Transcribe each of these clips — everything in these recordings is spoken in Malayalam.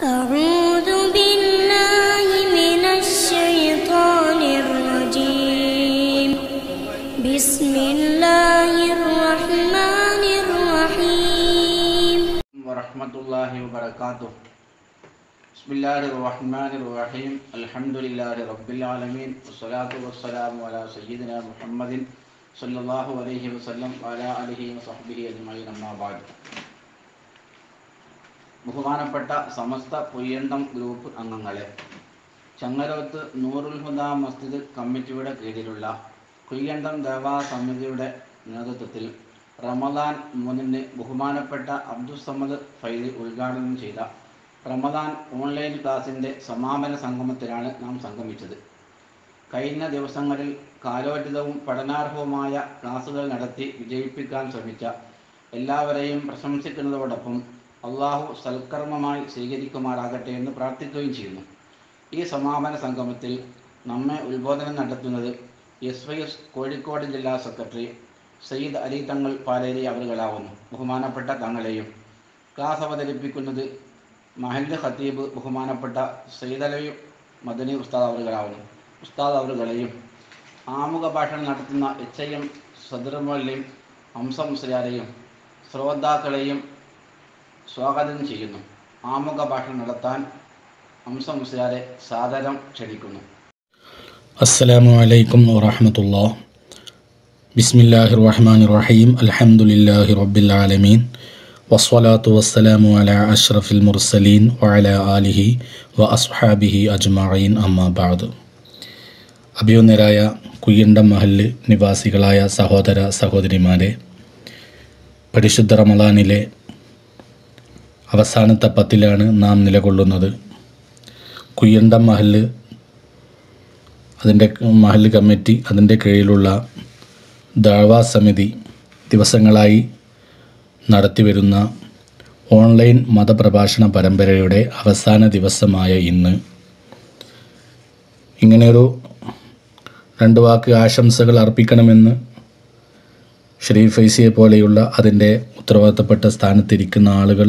أعوذ بالله من الشيطان الرجيم بسم الله الرحمن الرحيم ورحمة الله وبركاته بسم الله الرحمن الرحيم الحمد لله رب العالمين والصلاة والسلام على سيدنا محمد صلى الله عليه وسلم وعلى آله وصحبه أجمعين أما بعد ബഹുമാനപ്പെട്ട സമസ്ത പൊയ്യണ്ടം ഗ്രൂപ്പ് അംഗങ്ങളെ ചങ്ങരോത്ത് നൂറുൽ ഹുദ മസ്ജിദ് കമ്മിറ്റിയുടെ കീഴിലുള്ള കുയ്യണ്ടം ദേവാ സമിതിയുടെ നേതൃത്വത്തിൽ റമദാൻ മൂന്നിന് ബഹുമാനപ്പെട്ട അബ്ദുസമ്മദ് ഫൈദി ഉദ്ഘാടനം ചെയ്ത റമദാൻ ഓൺലൈൻ ക്ലാസിൻ്റെ സമാപന സംഗമത്തിലാണ് നാം സംഗമിച്ചത് കഴിഞ്ഞ ദിവസങ്ങളിൽ കാലോചിതവും പഠനാർഹവുമായ ക്ലാസുകൾ നടത്തി വിജയിപ്പിക്കാൻ ശ്രമിച്ച എല്ലാവരെയും പ്രശംസിക്കുന്നതോടൊപ്പം അള്ളാഹു സൽക്കർമ്മമായി സ്വീകരിക്കുമാറാകട്ടെ എന്ന് പ്രാർത്ഥിക്കുകയും ചെയ്യുന്നു ഈ സമാപന സംഗമത്തിൽ നമ്മെ ഉത്ബോധനം നടത്തുന്നത് എസ് വൈ എസ് കോഴിക്കോട് ജില്ലാ സെക്രട്ടറി സയ്യിദ് അലി തങ്ങൾ പാലേരി അവറുകളാവുന്നു ബഹുമാനപ്പെട്ട തങ്ങളെയും ക്ലാസ് അവതരിപ്പിക്കുന്നത് മഹല്ല് ഖത്തീബ് ബഹുമാനപ്പെട്ട സയ്യിദ് അലവി മദനി ഉസ്താദ് അവറുകളാവുന്നു ഉസ്താദ് അവറുകളെയും ആമുഖ ഭാഷണം നടത്തുന്ന എച്ച് ഐ എം സദർമലിയും ഹംസ മുസ്ലിയാരെയും ശ്രോതാക്കളെയും സ്വാഗതം ചെയ്യുന്നു ആമുഖ ഭാഷണം നടത്താൻ ഹംസ മുസ്ലിയാരെ സാദരം ക്ഷണിക്കുന്നു السلام عليكم ورحمة الله بسم الله الرحمن الرحيم الحمد لله رب العالمين والصلاة والسلام على أشرف المرسلين وعلى آله وأصحابه أجمعين أما بعد അഭിയൊന്നരായ കുയ്യണ്ടം മഹല്ല് നിവാസികളായ സഹോദര സഹോദരിമാരെ പരിശുദ്ധ റമദാനിലെ അവസാനത്തെ പത്തിലാണ് നാം നിലകൊള്ളുന്നത് കുയ്യണ്ടം മഹല്ല് അതിൻ്റെ മഹല്ല് കമ്മിറ്റി അതിൻ്റെ കീഴിലുള്ള ദാഴ്വാ സമിതി ദിവസങ്ങളായി നടത്തിവരുന്ന ഓൺലൈൻ മതപ്രഭാഷണ പരമ്പരയുടെ അവസാന ദിവസമായ ഇന്ന് ഇങ്ങനെയൊരു രണ്ട് വാക്ക് ആശംസകൾ അർപ്പിക്കണമെന്ന് ഷരീഫ് ഫൈസിയെ പോലെയുള്ള അതിൻ്റെ ഉത്തരവാദിത്തപ്പെട്ട സ്ഥാനത്തിരിക്കുന്ന ആളുകൾ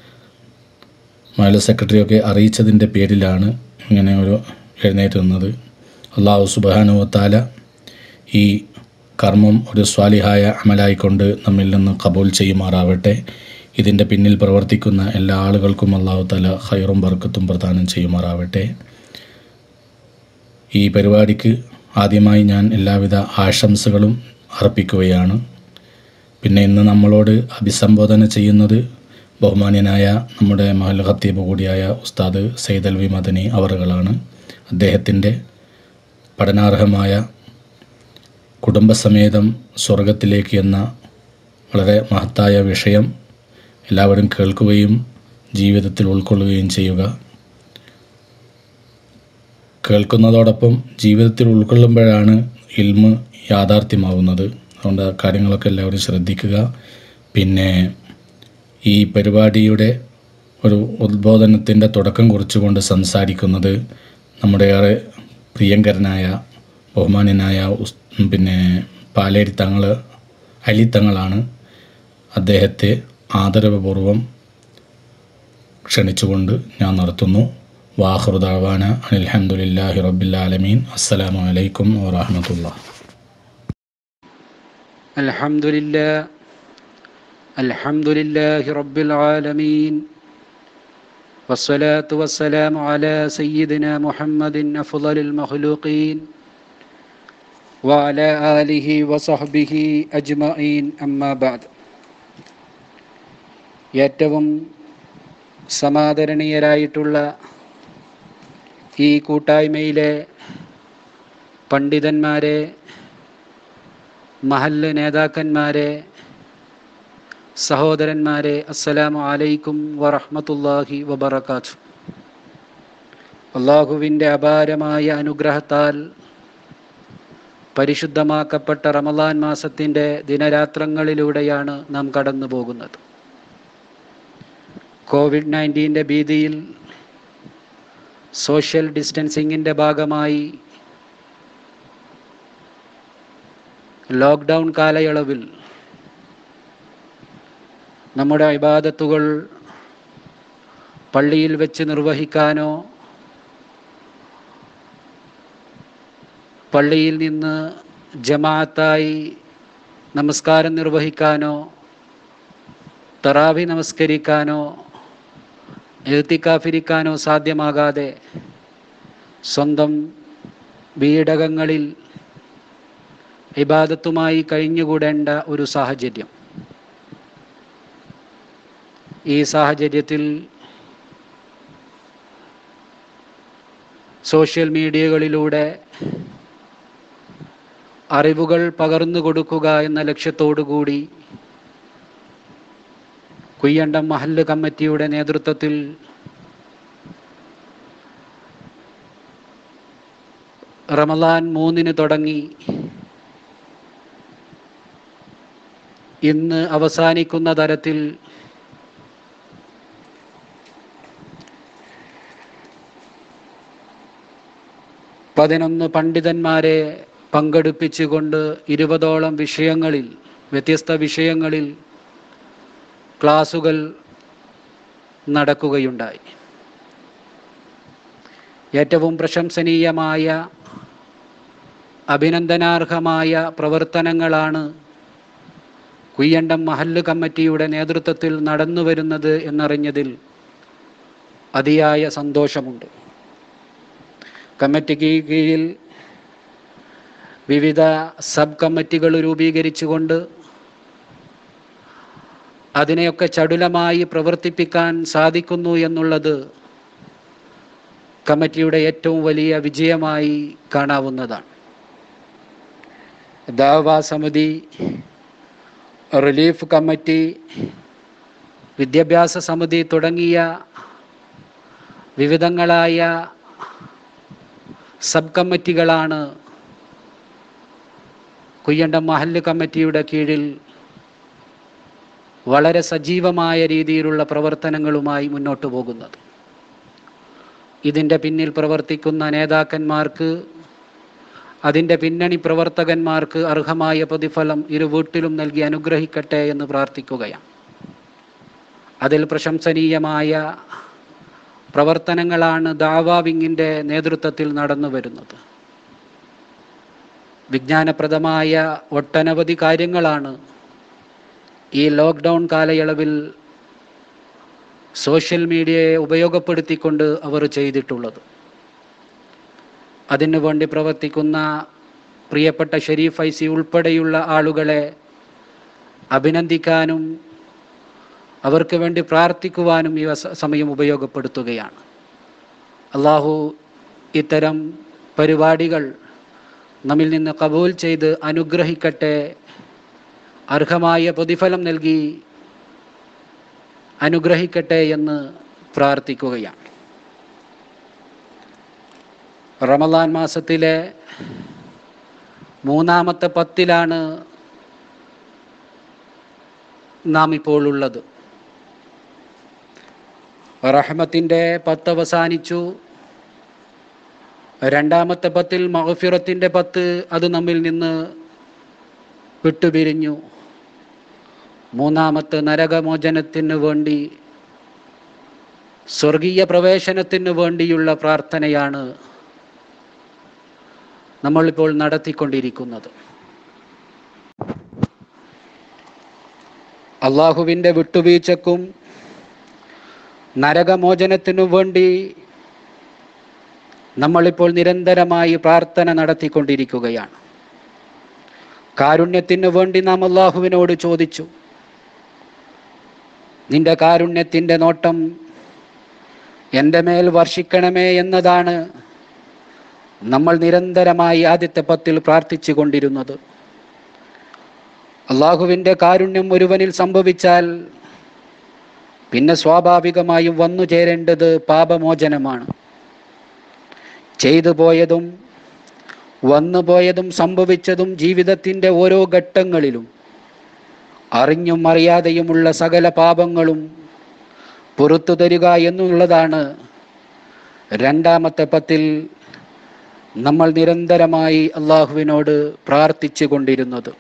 മഹല സെക്രട്ടറിയൊക്കെ അറിയിച്ചതിൻ്റെ പേരിലാണ് ഇങ്ങനെ ഒരു എഴുന്നേറ്റ് നിന്നത് അള്ളാഹു സുബാനുവത്താല ഈ കർമ്മം ഒരു സ്വാലിഹായ അമലായിക്കൊണ്ട് നമ്മിൽ നിന്ന് കബൂൽ ചെയ്യുമാറാവട്ടെ ഇതിൻ്റെ പിന്നിൽ പ്രവർത്തിക്കുന്ന എല്ലാ ആളുകൾക്കും അള്ളാഹു താല ഹൈറും ബർക്കത്തും പ്രദാനം ചെയ്യുമാറാവട്ടെ ഈ പരിപാടിക്ക് ആദ്യമായി ഞാൻ എല്ലാവിധ ആശംസകളും അർപ്പിക്കുകയാണ് പിന്നെ ഇന്ന് നമ്മളോട് അഭിസംബോധന ചെയ്യുന്നത് ബഹുമാന്യനായ നമ്മുടെ മഹൽ ഖത്തീബ് കൂടിയായ ഉസ്താദ് സയ്യിദ് അൽവി മദനി അവറുകളാണ് അദ്ദേഹത്തിൻ്റെ പഠനാർഹമായ കുടുംബസമേതം സ്വർഗത്തിലേക്ക് എന്ന വളരെ മഹത്തായ വിഷയം എല്ലാവരും കേൾക്കുകയും ജീവിതത്തിൽ ഉൾക്കൊള്ളുകയും ചെയ്യുക കേൾക്കുന്നതോടൊപ്പം ജീവിതത്തിൽ ഉൾക്കൊള്ളുമ്പോഴാണ് ഇൽമ് യാഥാർത്ഥ്യമാവുന്നത് അതുകൊണ്ട് ആ കാര്യങ്ങളൊക്കെ എല്ലാവരും ശ്രദ്ധിക്കുക പിന്നെ ഈ പരിപാടിയുടെ ഒരു ഉദ്ബോധനത്തിൻ്റെ തുടക്കം കുറിച്ചുകൊണ്ട് സംസാരിക്കുന്നത് നമ്മുടെ ഏറെ പ്രിയങ്കരനായ ബഹുമാന്യനായ ഉസ് പിന്നെ പാലേരി തങ്ങൾ അലി തങ്ങളാണ് അദ്ദേഹത്തെ ആദരവപൂർവം ക്ഷണിച്ചുകൊണ്ട് ഞാൻ നടത്തുന്നു വാഹൃദാവാന അനിൽഹമുല്ലാഹി റബ്ബില്ലാലമീൻ അസ്സലാമു അലൈക്കും വറഹമത്തുള്ള الحمد لله الحمد لله رب العالمين والصلاة والسلام على سيدنا محمد أفضل المخلوقين وعلى آله وصحبه أجمعين أما بعد ഏറ്റവും സമാദരണീയരായിട്ടുള്ള ഈ കൂട്ടായ്മയിലെ പണ്ഡിതന്മാരെ മഹല്ല് നേതാക്കന്മാരെ സഹോദരന്മാരെ അസ്സലാമു അലൈക്കും വറഹ്മത്തുള്ളാഹി വബറകാത്തു അള്ളാഹുവിൻ്റെ അപാരമായ അനുഗ്രഹത്താൽ പരിശുദ്ധമാക്കപ്പെട്ട റമദാൻ മാസത്തിൻ്റെ ദിനരാത്രങ്ങളിലൂടെയാണ് നാം കടന്നു പോകുന്നത് കോവിഡ് നയൻറ്റീൻ്റെ ഭീതിയിൽ സോഷ്യൽ ഡിസ്റ്റൻസിങ്ങിൻ്റെ ഭാഗമായി ലോക്ക്ഡൗൺ കാലയളവിൽ നമ്മുടെ ഇബാദത്തുകൾ പള്ളിയിൽ വെച്ച് നിർവഹിക്കാനോ പള്ളിയിൽ നിന്ന് ജമാഅത്തായി നമസ്കാരം നിർവഹിക്കാനോ തറാവി നമസ്കരിക്കാനോ എഴുത്തിക്കാഫിരിക്കാനോ സാധ്യമാകാതെ സ്വന്തം വീടകങ്ങളിൽ ഇബാദത്തുമായി കഴിഞ്ഞുകൂടേണ്ട ഒരു സാഹചര്യം ഈ സാഹചര്യത്തിൽ സോഷ്യൽ മീഡിയകളിലൂടെ അറിവുകൾ പകർന്നു കൊടുക്കുക എന്ന ലക്ഷ്യത്തോടു കൂടി കുയ്യണ്ടം മഹല്ല് കമ്മിറ്റിയുടെ നേതൃത്വത്തിൽ റമദാൻ മൂന്നിന് തുടങ്ങി ഇന്ന് അവസാനിക്കുന്ന തരത്തിൽ പതിനൊന്ന് പണ്ഡിതന്മാരെ പങ്കെടുപ്പിച്ചുകൊണ്ട് ഇരുപതോളം വിഷയങ്ങളിൽ വ്യത്യസ്ത വിഷയങ്ങളിൽ ക്ലാസുകൾ നടക്കുകയുണ്ടായി ഏറ്റവും പ്രശംസനീയമായ അഭിനന്ദനാർഹമായ പ്രവർത്തനങ്ങളാണ് കുയ്യണ്ടം മഹല്ല് കമ്മിറ്റിയുടെ നേതൃത്വത്തിൽ നടന്നു വരുന്നത് എന്നറിഞ്ഞതിൽ അതിയായ സന്തോഷമുണ്ട് കമ്മിറ്റിക്ക് കീഴിൽ വിവിധ സബ് കമ്മിറ്റികൾ രൂപീകരിച്ചുകൊണ്ട് അതിനെയൊക്കെ ചടുലമായി പ്രവർത്തിപ്പിക്കാൻ സാധിക്കുന്നു എന്നുള്ളത് കമ്മിറ്റിയുടെ ഏറ്റവും വലിയ വിജയമായി കാണാവുന്നതാണ് ദാവാ സമിതി റിലീഫ് കമ്മിറ്റി വിദ്യാഭ്യാസ സമിതി തുടങ്ങിയ വിവിധങ്ങളായ സബ് കമ്മിറ്റികളാണ് കുയ്യണ്ടം മഹല്ല് കമ്മിറ്റിയുടെ കീഴിൽ വളരെ സജീവമായ രീതിയിലുള്ള പ്രവർത്തനങ്ങളുമായി മുന്നോട്ട് പോകുന്നത് ഇതിൻ്റെ പിന്നിൽ പ്രവർത്തിക്കുന്ന നേതാക്കന്മാർക്ക് അതിൻ്റെ പിന്നണി പ്രവർത്തകന്മാർക്ക് അർഹമായ പ്രതിഫലം ഇരു വീട്ടിലും നൽകി അനുഗ്രഹിക്കട്ടെ എന്ന് പ്രാർത്ഥിക്കുകയാണ് അതിൽ പ്രശംസനീയമായ പ്രവർത്തനങ്ങളാണ് ദാവാ വിങ്ങിൻ്റെ നേതൃത്വത്തിൽ നടന്നു വരുന്നത് വിജ്ഞാനപ്രദമായ ഒട്ടനവധി കാര്യങ്ങളാണ് ഈ ലോക്ക്ഡൗൺ കാലയളവിൽ സോഷ്യൽ മീഡിയയെ ഉപയോഗപ്പെടുത്തിക്കൊണ്ട് അവർ ചെയ്തിട്ടുള്ളത് അതിനു വേണ്ടി പ്രവർത്തിക്കുന്ന പ്രിയപ്പെട്ട ഷെരീഫ് ഐസി ഉൾപ്പെടെയുള്ള ആളുകളെ അഭിനന്ദിക്കാനും അവർക്ക് വേണ്ടി പ്രാർത്ഥിക്കുവാനും ഈ വസ- സമയം ഉപയോഗപ്പെടുത്തുകയാണ് അള്ളാഹു ഇത്തരം പരിപാടികൾ നമ്മിൽ നിന്ന് കബൂൽ ചെയ്ത് അനുഗ്രഹിക്കട്ടെ അർഹമായ പ്രതിഫലം നൽകി അനുഗ്രഹിക്കട്ടെ എന്ന് പ്രാർത്ഥിക്കുകയാണ് റമദാൻ മാസത്തിലെ മൂന്നാമത്തെ പത്തിലാണ് നാം ഇപ്പോൾ ഉള്ളത് റഹ്മത്തിൻ്റെ പത്ത് അവസാനിച്ചു രണ്ടാമത്തെ പത്തിൽ മഹഫിറത്തിൻ്റെ പത്ത് അത് നമ്മിൽ നിന്ന് വിട്ടുപിരിഞ്ഞു മൂന്നാമത്തെ നരകമോചനത്തിന് വേണ്ടി സ്വർഗീയ പ്രവേശനത്തിന് വേണ്ടിയുള്ള പ്രാർത്ഥനയാണ് നമ്മളിപ്പോൾ നടത്തിക്കൊണ്ടിരിക്കുന്നത് അള്ളാഹുവിൻ്റെ വിട്ടുവീഴ്ചക്കും നരകമോചനത്തിനു വേണ്ടി നമ്മളിപ്പോൾ നിരന്തരമായി പ്രാർത്ഥന നടത്തിക്കൊണ്ടിരിക്കുകയാണ് കാരുണ്യത്തിന് വേണ്ടി നാം അള്ളാഹുവിനോട് ചോദിച്ചു നിന്റെ കാരുണ്യത്തിൻ്റെ നോട്ടം എൻ്റെ മേൽ വർഷിക്കണമേ എന്നതാണ് നമ്മൾ നിരന്തരമായി ആദ്യത്തെ പത്തിൽ പ്രാർത്ഥിച്ചു കൊണ്ടിരുന്നത് അള്ളാഹുവിൻ്റെ കാരുണ്യം ഒരുവനിൽ സംഭവിച്ചാൽ പിന്നെ സ്വാഭാവികമായും വന്നു ചേരേണ്ടത് പാപമോചനമാണ് ചെയ്തു പോയതും വന്നുപോയതും സംഭവിച്ചതും ജീവിതത്തിൻ്റെ ഓരോ ഘട്ടങ്ങളിലും അറിഞ്ഞും അറിയാതെയുമുള്ള സകല പാപങ്ങളും പുറത്തു തരിക എന്നുള്ളതാണ് രണ്ടാമത്തെ പത്തിൽ നമ്മൾ നിരന്തരമായി അള്ളാഹുവിനോട് പ്രാർത്ഥിച്ചു കൊണ്ടിരുന്നത്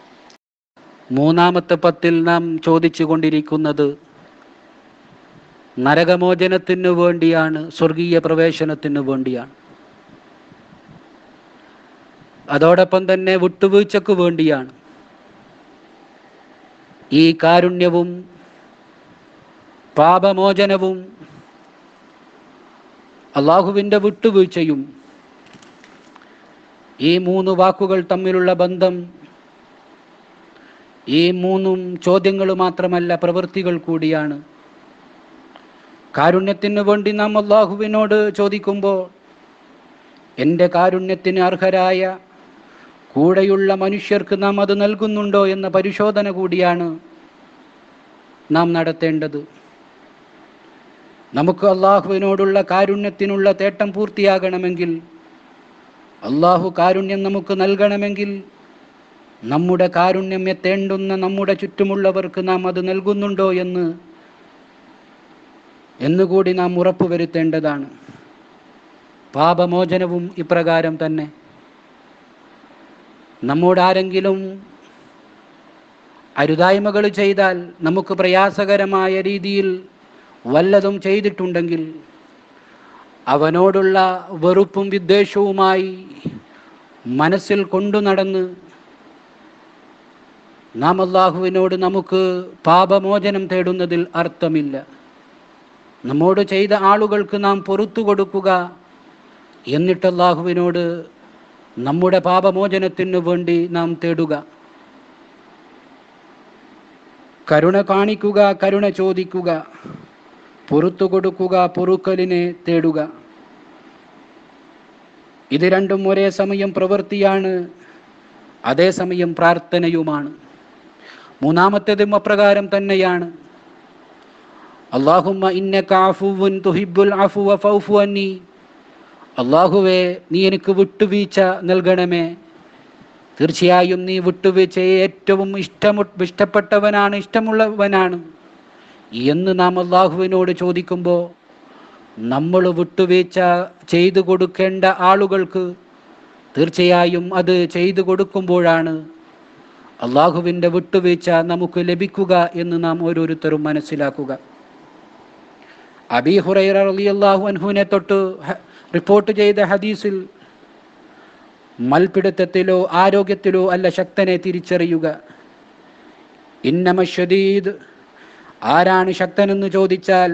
മൂന്നാമത്തെ പത്തിൽ നാം ചോദിച്ചു കൊണ്ടിരിക്കുന്നത് നരകമോചനത്തിനു വേണ്ടിയാണ് സ്വർഗീയ പ്രവേശനത്തിനു വേണ്ടിയാണ് അതോടൊപ്പം തന്നെ വിട്ടുവീഴ്ചക്ക് വേണ്ടിയാണ് ഈ കാരുണ്യവും പാപമോചനവും അള്ളാഹുവിൻ്റെ വിട്ടുവീഴ്ചയും ഈ മൂന്ന് വാക്കുകൾ തമ്മിലുള്ള ബന്ധം ഈ മൂന്നും ചോദ്യങ്ങൾ മാത്രമല്ല പ്രവൃത്തികൾ കൂടിയാണ് കാരുണ്യത്തിന് വേണ്ടി നാം അള്ളാഹുവിനോട് ചോദിക്കുമ്പോൾ എൻ്റെ കാരുണ്യത്തിന് അർഹരായ കൂടെയുള്ള മനുഷ്യർക്ക് നാം അത് നൽകുന്നുണ്ടോ എന്ന പരിശോധന കൂടിയാണ് നാം നടത്തേണ്ടത് നമുക്ക് അള്ളാഹുവിനോടുള്ള കാരുണ്യത്തിനുള്ള തേട്ടം പൂർത്തിയാകണമെങ്കിൽ അള്ളാഹു കാരുണ്യം നമുക്ക് നൽകണമെങ്കിൽ നമ്മുടെ കാരുണ്യം എത്തേണ്ടുന്ന നമ്മുടെ ചുറ്റുമുള്ളവർക്ക് നാം അത് നൽകുന്നുണ്ടോ എന്ന് എന്നുകൂടി നാം ഉറപ്പുവരുത്തേണ്ടതാണ് പാപമോചനവും ഇപ്രകാരം തന്നെ നമ്മോട് ആരെങ്കിലും അരുതായ്മകൾ ചെയ്താൽ നമുക്ക് പ്രയാസകരമായ രീതിയിൽ വല്ലതും ചെയ്തിട്ടുണ്ടെങ്കിൽ അവനോടുള്ള വെറുപ്പും വിദ്വേഷവുമായി മനസ്സിൽ കൊണ്ടു നടന്ന് നാം അള്ളാഹുവിനോട് നമുക്ക് പാപമോചനം തേടുന്നതിൽ അർത്ഥമില്ല നമ്മോട് ചെയ്ത ആളുകൾക്ക് നാം പൊറത്തു കൊടുക്കുക എന്നിട്ട് അള്ളാഹുവിനോട് നമ്മുടെ പാപമോചനത്തിനു വേണ്ടി നാം തേടുക കരുണ കാണിക്കുക കരുണ ചോദിക്കുക പൊറത്തു കൊടുക്കുക പൊറുക്കലിനെ തേടുക ഇത് രണ്ടും ഒരേ സമയം പ്രവൃത്തിയാണ് അതേസമയം പ്രാർത്ഥനയുമാണ് മൂന്നാമത്തേതും അപ്രകാരം തന്നെയാണ് അള്ളാഹുമ്മ ഇന്നക അഫുവുൻ തുഹിബ്ബുൽ അഫുവ ഫൗഫു അന്നി അള്ളാഹുവേ നീ എനിക്ക് വിട്ടുവീഴ്ച നൽകണമേ തീർച്ചയായും നീ വിട്ടുവീഴ്ചയെ ഏറ്റവും ഇഷ്ടമു ഇഷ്ടപ്പെട്ടവനാണ് ഇഷ്ടമുള്ളവനാണ് എന്ന് നാം അള്ളാഹുവിനോട് ചോദിക്കുമ്പോൾ നമ്മൾ വിട്ടുവീഴ്ച ചെയ്തു കൊടുക്കേണ്ട ആളുകൾക്ക് തീർച്ചയായും അത് ചെയ്തു കൊടുക്കുമ്പോഴാണ് അള്ളാഹുവിൻ്റെ വിട്ടുവീഴ്ച നമുക്ക് ലഭിക്കുക എന്ന് നാം ഓരോരുത്തരും മനസ്സിലാക്കുക അബി ഹുറൈറ റളിയല്ലാഹു അൻഹുവിനെ തൊട്ട് ഹ- റിപ്പോർട്ട് ചെയ്ത ഹദീസിൽ മൽപിടുത്തത്തിലോ ആരോഗ്യത്തിലോ അല്ല ശക്തനെ തിരിച്ചറിയുക ഇന്നമ ഷദീദ് ആരാണ് ശക്തനെന്ന് ചോദിച്ചാൽ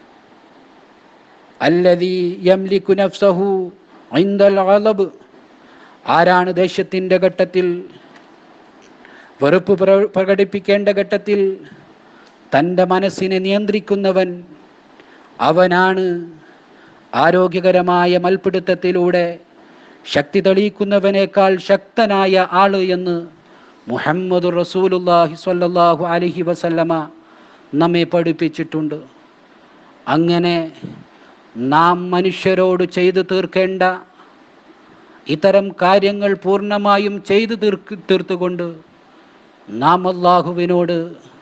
അല്ലദീ യംലിക്കു നഫ്സഹു ഇൻദൽ ഗളബ് ആരാണ് ദേഷ്യത്തിൻ്റെ ഘട്ടത്തിൽ വെറുപ്പ് പ്ര- പ്രകടിപ്പിക്കേണ്ട ഘട്ടത്തിൽ തൻ്റെ മനസ്സിനെ നിയന്ത്രിക്കുന്നവൻ അവനാണ് ആരോഗ്യകരമായ മൽപിടുത്തത്തിലൂടെ ശക്തി തെളിയിക്കുന്നവനേക്കാൾ ശക്തനായ ആള് എന്ന് മുഹമ്മദ് റസൂലുല്ലാഹി സ്വല്ലല്ലാഹു അലൈഹി വസല്ലമ നമ്മെ പഠിപ്പിച്ചിട്ടുണ്ട് അങ്ങനെ നാം മനുഷ്യരോട് ചെയ്തു തീർക്കേണ്ട ഇത്തരം കാര്യങ്ങൾ പൂർണ്ണമായും ചെയ്തു തീർക്ക് തീർത്തുകൊണ്ട് നാം അള്ളാഹുവിനോട്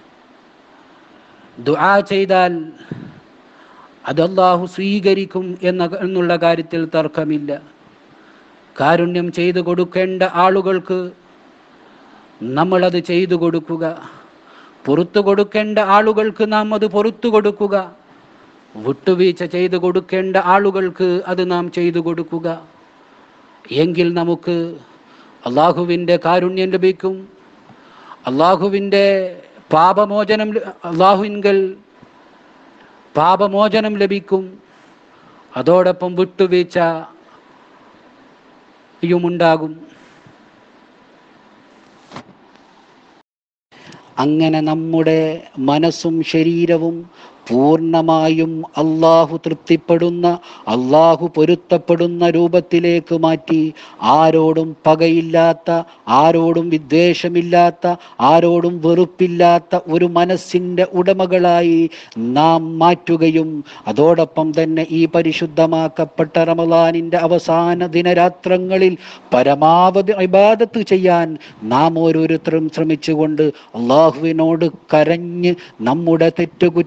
ദുആ ചെയ്താൽ അത് അള്ളാഹു സ്വീകരിക്കും എന്ന എന്നുള്ള കാര്യത്തിൽ തർക്കമില്ല കാരുണ്യം ചെയ്തു കൊടുക്കേണ്ട ആളുകൾക്ക് നമ്മളത് ചെയ്തു കൊടുക്കുക പുറത്തു കൊടുക്കേണ്ട ആളുകൾക്ക് നാം അത് പുറത്തു കൊടുക്കുക വിട്ടുവീഴ്ച ചെയ്തു കൊടുക്കേണ്ട ആളുകൾക്ക് അത് നാം ചെയ്തു കൊടുക്കുക എങ്കിൽ നമുക്ക് അള്ളാഹുവിൻ്റെ കാരുണ്യം ലഭിക്കും അള്ളാഹുവിൻ്റെ പാപമോചനം ല- അള്ളാഹുവിങ്കൽ പാപമോചനം ലഭിക്കും അതോടൊപ്പം വിട്ടുവീഴ്ച യുമുണ്ടാകും അങ്ങനെ നമ്മുടെ മനസ്സും ശരീരവും പൂർണ്ണമായും അള്ളാഹു തൃപ്തിപ്പെടുന്ന അള്ളാഹു പൊരുത്തപ്പെടുന്ന രൂപത്തിലേക്ക് മാറ്റി ആരോടും പകയില്ലാത്ത ആരോടും വിദ്വേഷമില്ലാത്ത ആരോടും വെറുപ്പില്ലാത്ത ഒരു മനസ്സിൻ്റെ ഉടമകളായി നാം മാറ്റുകയും അതോടൊപ്പം തന്നെ ഈ പരിശുദ്ധമാക്കപ്പെട്ട റമദാനിൻ്റെ അവസാന ദിനരാത്രങ്ങളിൽ പരമാവധി ഇബാദത്ത് ചെയ്യാൻ നാം ഓരോരുത്തരും ശ്രമിച്ചുകൊണ്ട് അള്ളാഹുവിനോട് കരഞ്ഞ് നമ്മുടെ തെറ്റുകുറ്റങ്ങൾ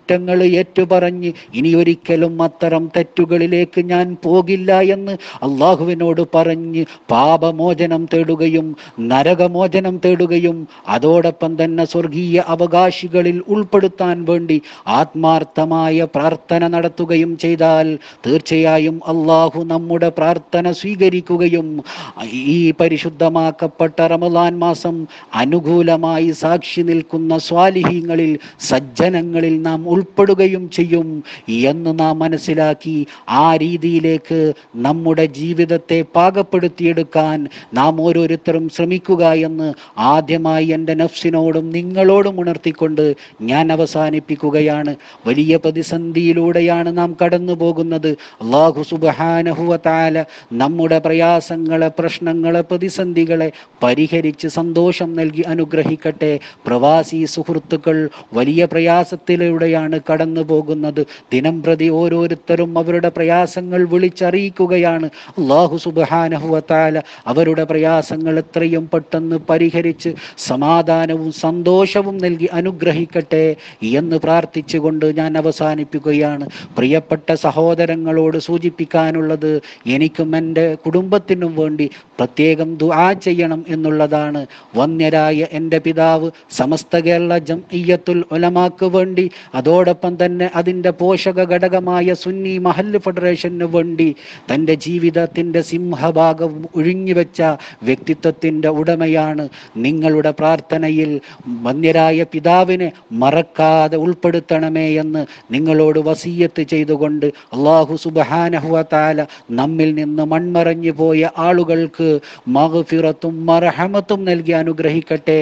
ഏറ്റുപറഞ്ഞ് ഇനി ഒരിക്കലും അത്തരം തെറ്റുകളിലേക്ക് ഞാൻ പോകില്ല എന്ന് അള്ളാഹുവിനോട് പറഞ്ഞ് പാപമോചനം തേടുകയും നരകമോചനം തേടുകയും അതോടൊപ്പം തന്നെ സ്വർഗീയ അവകാശികളിൽ ഉൾപ്പെടുത്താൻ വേണ്ടി ആത്മാർത്ഥമായ പ്രാർത്ഥന നടത്തുകയും ചെയ്താൽ തീർച്ചയായും അള്ളാഹു നമ്മുടെ പ്രാർത്ഥന സ്വീകരിക്കുകയും ഈ പരിശുദ്ധമാക്കപ്പെട്ട റമദാൻ മാസം അനുകൂലമായി സാക്ഷി നിൽക്കുന്ന സ്വാലിഹീങ്ങളിൽ സജ്ജനങ്ങളിൽ നാം ഉൾപ്പെടുകയും ചെയ്യും എന്ന് നാം മനസ്സിലാക്കി ആ രീതിയിലേക്ക് നമ്മുടെ ജീവിതത്തെ പാകപ്പെടുത്തിയെടുക്കാൻ നാം ഓരോരുത്തരും ശ്രമിക്കുക എന്ന് ആദ്യമായി എൻ്റെ നഫ്സിനോടും നിങ്ങളോടും ഉണർത്തിക്കൊണ്ട് ഞാൻ അവസാനിപ്പിക്കുകയാണ് വലിയ പ്രതിസന്ധിയിലൂടെയാണ് നാം കടന്നു പോകുന്നത് അള്ളാഹു സുബാനഹുവ താല നമ്മുടെ പ്രയാസങ്ങളെ പ്രശ്നങ്ങളെ പ്രതിസന്ധികളെ പരിഹരിച്ച് സന്തോഷം നൽകി അനുഗ്രഹിക്കട്ടെ പ്രവാസി സുഹൃത്തുക്കൾ വലിയ പ്രയാസത്തിലൂടെയാണ് കടന്നു പോകുന്നത് ദിനം പ്രതി ഓരോരുത്തരും അവരുടെ പ്രയാസങ്ങൾ വിളിച്ചറിയിക്കുകയാണ് അള്ളാഹു സുബാനഹുവ താല അവരുടെ പ്രയാസങ്ങൾ എത്രയും പെട്ടെന്ന് പരിഹരിച്ച് സമാധാനവും സന്തോഷവും നൽകി അനുഗ്രഹിക്കട്ടെ എന്ന് പ്രാർത്ഥിച്ചുകൊണ്ട് ഞാൻ അവസാനിപ്പിക്കുകയാണ് പ്രിയപ്പെട്ട സഹോദരങ്ങളോട് സൂചിപ്പിക്കാനുള്ളത് എനിക്കും എൻ്റെ കുടുംബത്തിനും വേണ്ടി പ്രത്യേകം ദുആ ചെയ്യണം എന്നുള്ളതാണ് വന്യരായ എൻ്റെ പിതാവ് സമസ്ത കേരള ജംഇയ്യത്തുൽ ഉലമാക്ക് വേണ്ടി അതോടൊപ്പം തന്നെ അതിൻ്റെ പോഷക ഘടകമായ സുന്നി മഹല്ല് ഫെഡറേഷന് വേണ്ടി തൻ്റെ ജീവിതത്തിൻ്റെ സിംഹഭാഗവും ഒഴിഞ്ഞുവെച്ച വ്യക്തിത്വത്തിൻ്റെ ഉടമയാണ് നിങ്ങളുടെ പ്രാർത്ഥനയിൽ വന്യരായ പിതാവിനെ മറക്കാതെ ഉൾപ്പെടുത്തണമേ എന്ന് നിങ്ങളോട് വസീയത്ത് ചെയ്തുകൊണ്ട് അള്ളാഹു സുബഹാനഹുവ താല നമ്മിൽ നിന്ന് മൺമറഞ്ഞു പോയ ആളുകൾക്ക് മഗ്ഫിറത്തും മർഹമത്തും നൽകി അനുഗ്രഹിക്കട്ടെ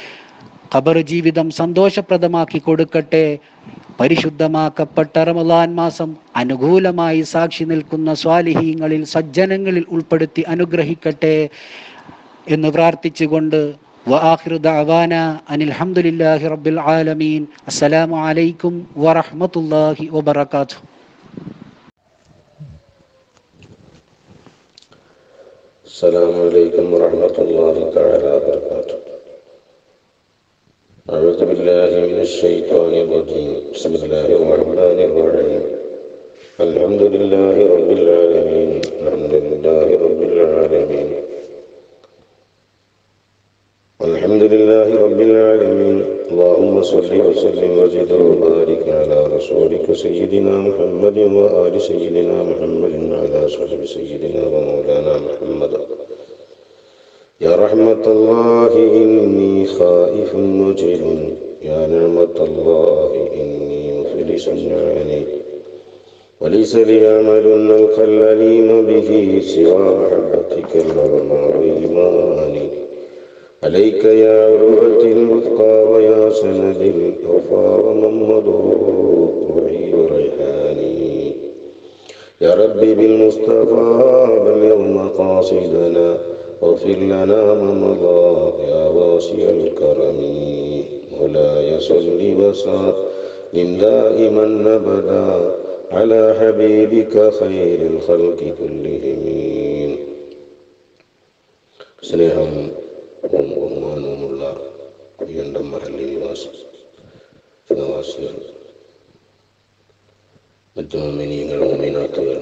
ഖബർ ജീവിതം സന്തോഷപ്രദമാക്കി കൊടുക്കട്ടെ പരിശുദ്ധമാക്കപ്പെട്ട റമദാൻ മാസം അനുകൂലമായി സാക്ഷി നിൽക്കുന്ന സ്വാലിഹീങ്ങളിൽ സജ്ജനങ്ങളിൽ ഉൾപ്പെടുത്തി അനുഗ്രഹിക്കട്ടെ എന്ന് പ്രാർത്ഥിച്ചുകൊണ്ട് وآخر دعوانا أن الحمد لله رب العالمين السلام عليكم ورحمة الله وبركاته السلام عليكم ورحمة الله تعالى وبركاته أعوذ بالله من الشيطان الرجيم بسم الله الرحمن الرحيم الحمد لله رب العالمين الحمد لله رب العالمين الحمد لله رب العالمين اللهم صل وسلم وزد وبارك على رسولك سيدنا محمد وآل سيدنا محمد وعلى صحب سيدنا ومولانا محمد يا رحمة الله إني خائف وجل يا نعمة الله إني مفلس عاني وليس لي عمل ألقى الأليم به سوى محبتك العظمى وإيماني عليك يا عروة الوثقى ويا سند الوفا ومنمض روحي وريحاني يا ربي بالمصطفى بلغ مقاصدنا واغفر لنا ما مضى يا واسع الكرم مولاي صل وسلم دائما ابدا على حبيبك خير الخلق كلهم സ്നേഹം ബഹുമാനവുമുള്ള വീണ്ടും മഹല്ലി നിവാസി നിവാസികൾ മറ്റു മിനിയങ്ങൾ മുമിനാത്തുകൾ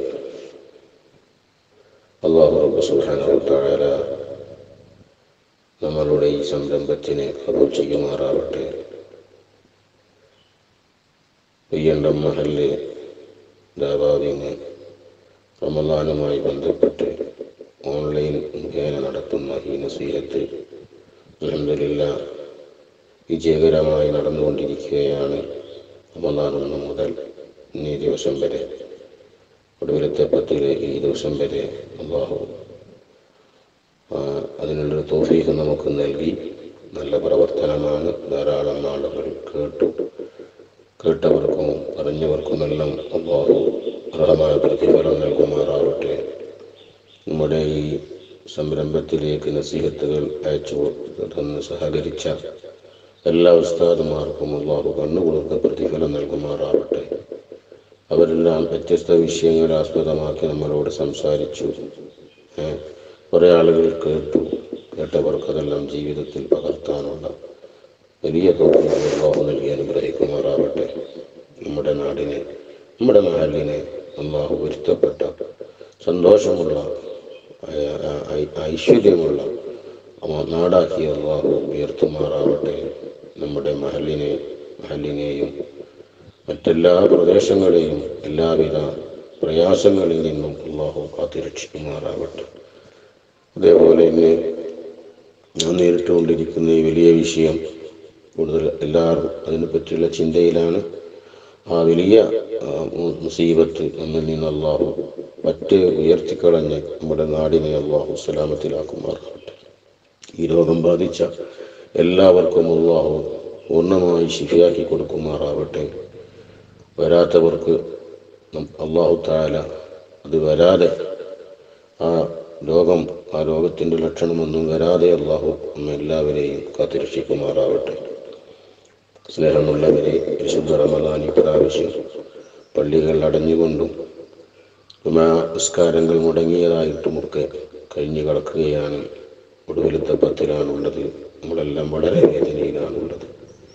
അള്ളാഹു റബ്ബ് സുബ്ഹാനഹു തആല നമ്മളുടെ ഈ സംരംഭത്തിനെ കബൂൽ ചെയ്യുമാറാവട്ടെ വീണ്ടും മഹല്ല് ദാവാവിന് റമദാനുമായി ബന്ധപ്പെട്ട് ഓൺലൈൻ മുഖേന നടത്തുന്ന ഈ നസീഹത്ത് അലഹമില്ല വിജയകരമായി നടന്നുകൊണ്ടിരിക്കുകയാണ് റമദാൻ ഒന്ന് മുതൽ ഇന്നീ ദിവസം വരെ ഒടുവിലത്തെ പത്തിലെ ഈ ദിവസം വരെ അള്ളാഹു ആ, അതിനുള്ളൊരു തോഫീക്ക് നമുക്ക് നൽകി നല്ല പ്രവർത്തനമാണ് ധാരാളം ആളുകൾ കേട്ടു കേട്ടവർക്കും പറഞ്ഞവർക്കുമെല്ലാം അള്ളാഹു അർഹമായ പ്രതിഫലം നൽകുമാറാവട്ടെ നമ്മുടെ ഈ സംരംഭത്തിലേക്ക് നസീഹത്തുകൾ അയച്ചു തന്ന് സഹകരിച്ച എല്ലാ ഉസ്താദുമാർക്കും അള്ളാഹു കണ്ണുകൊടുത്ത് പ്രതിഫലം നൽകുമാറാവട്ടെ അവരെല്ലാം വ്യത്യസ്ത വിഷയങ്ങൾ ആസ്പദമാക്കി നമ്മളോട് സംസാരിച്ചു ഏ, കുറേ ആളുകൾ കേട്ടു കേട്ടവർക്ക് അതെല്ലാം ജീവിതത്തിൽ പകർത്താനുള്ള വലിയ തോതിൽ അള്ളാഹു നൽകി അനുഗ്രഹിക്കുമാറാവട്ടെ നമ്മുടെ നാടിനെ നമ്മുടെ നാടിനെ അള്ളാഹു പൊരുത്തപ്പെട്ട സന്തോഷമുള്ള ഐ- ഐ- ഐശ്വര്യമുള്ള അവ- നാടാക്കി അള്ളാഹു ഉയർത്തുമാറാവട്ടെ നമ്മുടെ മഹലിനെ മഹലിനെയും മറ്റെല്ലാ പ്രദേശങ്ങളെയും എല്ലാവിധ പ്രയാസങ്ങളിൽ നിന്നും അള്ളാഹു കാത്തിരക്ഷിക്കുമാറാവട്ടെ അതേപോലെ ഇന്ന് ഞാൻ നേരിട്ടുകൊണ്ടിരിക്കുന്ന ഈ വലിയ വിഷയം കൂടുതൽ എല്ലാവരും അതിനെപ്പറ്റിയുള്ള ചിന്തയിലാണ് ആ വലിയ ആ, മു- മുസീബത്ത് നമ്മിൽ നിന്ന് അള്ളാഹു മറ്റ് ഉയർത്തിക്കളഞ്ഞ് നമ്മുടെ നാടിനെ അള്ളാഹു സലാമത്തിലാക്കുമാറാവട്ടെ ഈ രോഗം ബാധിച്ച എല്ലാവർക്കും അള്ളാഹു പൂർണ്ണമായി ശിഫിയാക്കി കൊടുക്കുമാറാവട്ടെ വരാത്തവർക്ക് നം- അള്ളാഹു താല അത് വരാതെ ആ രോഗം ആ രോഗത്തിൻ്റെ ലക്ഷണമൊന്നും വരാതെ അള്ളാഹു നമ്മെ എല്ലാവരെയും കാത്തിരക്ഷിക്കുമാറാവട്ടെ സ്നേഹമുള്ളവരെ വിശുദ്ധ റമദാനി പ്രാവശ്യം പള്ളികൾ അടഞ്ഞുകൊണ്ടും ജുമാ നിസ്കാരങ്ങൾ മുടങ്ങിയതായിട്ടുമൊക്കെ കഴിഞ്ഞു കിടക്കുകയാണ് ഒടുവിലത്തെ പത്തിലാണുള്ളത് നമ്മളെല്ലാം വളരെ വേദനയിലാണുള്ളത്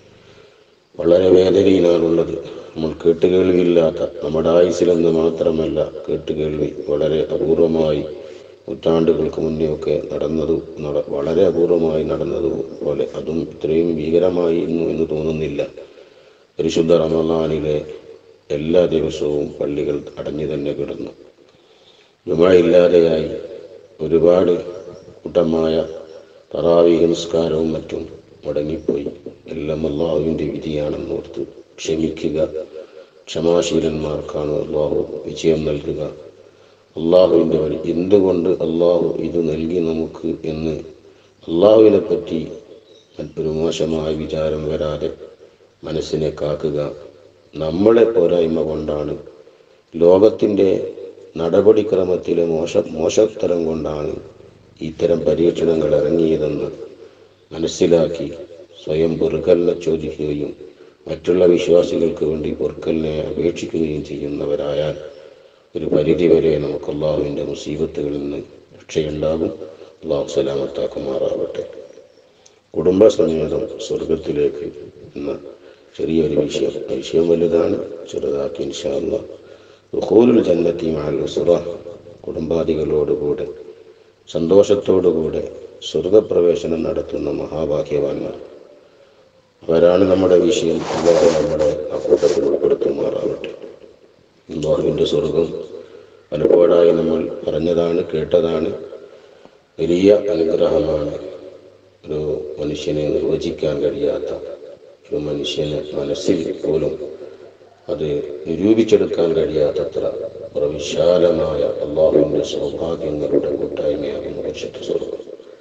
വളരെ വേദനയിലാണുള്ളത് നമ്മൾ കേട്ടുകേൾവിയില്ലാത്ത നമ്മുടെ ആയുസിലെന്ന് മാത്രമല്ല കേട്ടുകേൾവി വളരെ അപൂർവമായി നൂറ്റാണ്ടുകൾക്ക് മുന്നേ ഒക്കെ നടന്നത് നട- വളരെ അപൂർവമായി നടന്നത് പോലെ അതും ഇത്രയും ഭീകരമായിരുന്നു എന്ന് തോന്നുന്നില്ല പരിശുദ്ധ റമദാനിലെ എല്ലാ ദിവസവും പള്ളികൾ അടഞ്ഞു തന്നെ കിടന്നു ജുമയില്ലാതെയായി ഒരുപാട് കൂട്ടമായ തറാവീഹ് നിസ്കാരവും മറ്റും മുടങ്ങിപ്പോയി എല്ലാം അള്ളാഹുവിൻ്റെ വിധിയാണെന്ന് ഓർത്ത് ക്ഷമിക്കുക ക്ഷമാശീലന്മാർക്കാണ് അള്ളാഹു വിജയം നൽകുക അള്ളാഹുവിൻ്റെ വഴി എന്തുകൊണ്ട് അള്ളാഹു ഇത് നൽകി നമുക്ക് എന്ന് അള്ളാഹുവിനെ പറ്റി മറ്റൊരു മോശമായ വിചാരം വരാതെ മനസ്സിനെ കാക്കുക നമ്മളെ പോരായ്മ കൊണ്ടാണ് ലോകത്തിൻ്റെ നടപടിക്രമത്തിലെ മോശ മോശത്തരം കൊണ്ടാണ് ഇത്തരം പരീക്ഷണങ്ങൾ ഇറങ്ങിയതെന്ന് മനസ്സിലാക്കി സ്വയം പൊറുക്കലിനെ ചോദിക്കുകയും മറ്റുള്ള വിശ്വാസികൾക്ക് വേണ്ടി പൊറുക്കലിനെ അപേക്ഷിക്കുകയും ചെയ്യുന്നവരായാൽ ഒരു പരിധി വരെ നമുക്ക് അള്ളാഹുവിൻ്റെ മുസീബത്തുകളിൽ നിന്ന് രക്ഷയുണ്ടാകും അള്ളാഹു സലാമത്താക്കുമാറാവട്ടെ കുടുംബസമേതം സ്വർഗത്തിലേക്ക് എന്ന ചെറിയൊരു വിഷയം ആ വിഷയം വലുതാണ് ചെറുതാക്കി ഇൻഷാല്ല ദുഹൂലുൽ ജന്നത്തി മാൽ ഉസുറ കുടുംബാദികളോടുകൂടെ സന്തോഷത്തോടുകൂടെ സ്വർഗപ്രവേശനം നടത്തുന്ന മഹാഭാഗ്യവാന്മാർ അവരാണ് നമ്മുടെ വിഷയം അല്ലാതെ നമ്മളെ ആ കൂട്ടത്തിൽ ഉൾപ്പെടുത്തുമാറാവട്ടെ അള്ളാഹുവിൻ്റെ സ്വർഗം പലപ്പോഴായി നമ്മൾ പറഞ്ഞതാണ് കേട്ടതാണ് വലിയ അനുഗ്രഹമാണ് ഒരു മനുഷ്യനെ നിർവചിക്കാൻ കഴിയാത്ത ഒരു മനുഷ്യന് മനസ്സിൽ പോലും അത് നിരൂപിച്ചെടുക്കാൻ കഴിയാത്തത്ര ഒരു വിശാലമായ അള്ളാഹുവിൻ്റെ സൗഭാഗ്യങ്ങളുടെ കൂട്ടായ്മയാകുന്നു പരിശുദ്ധ സ്വർഗം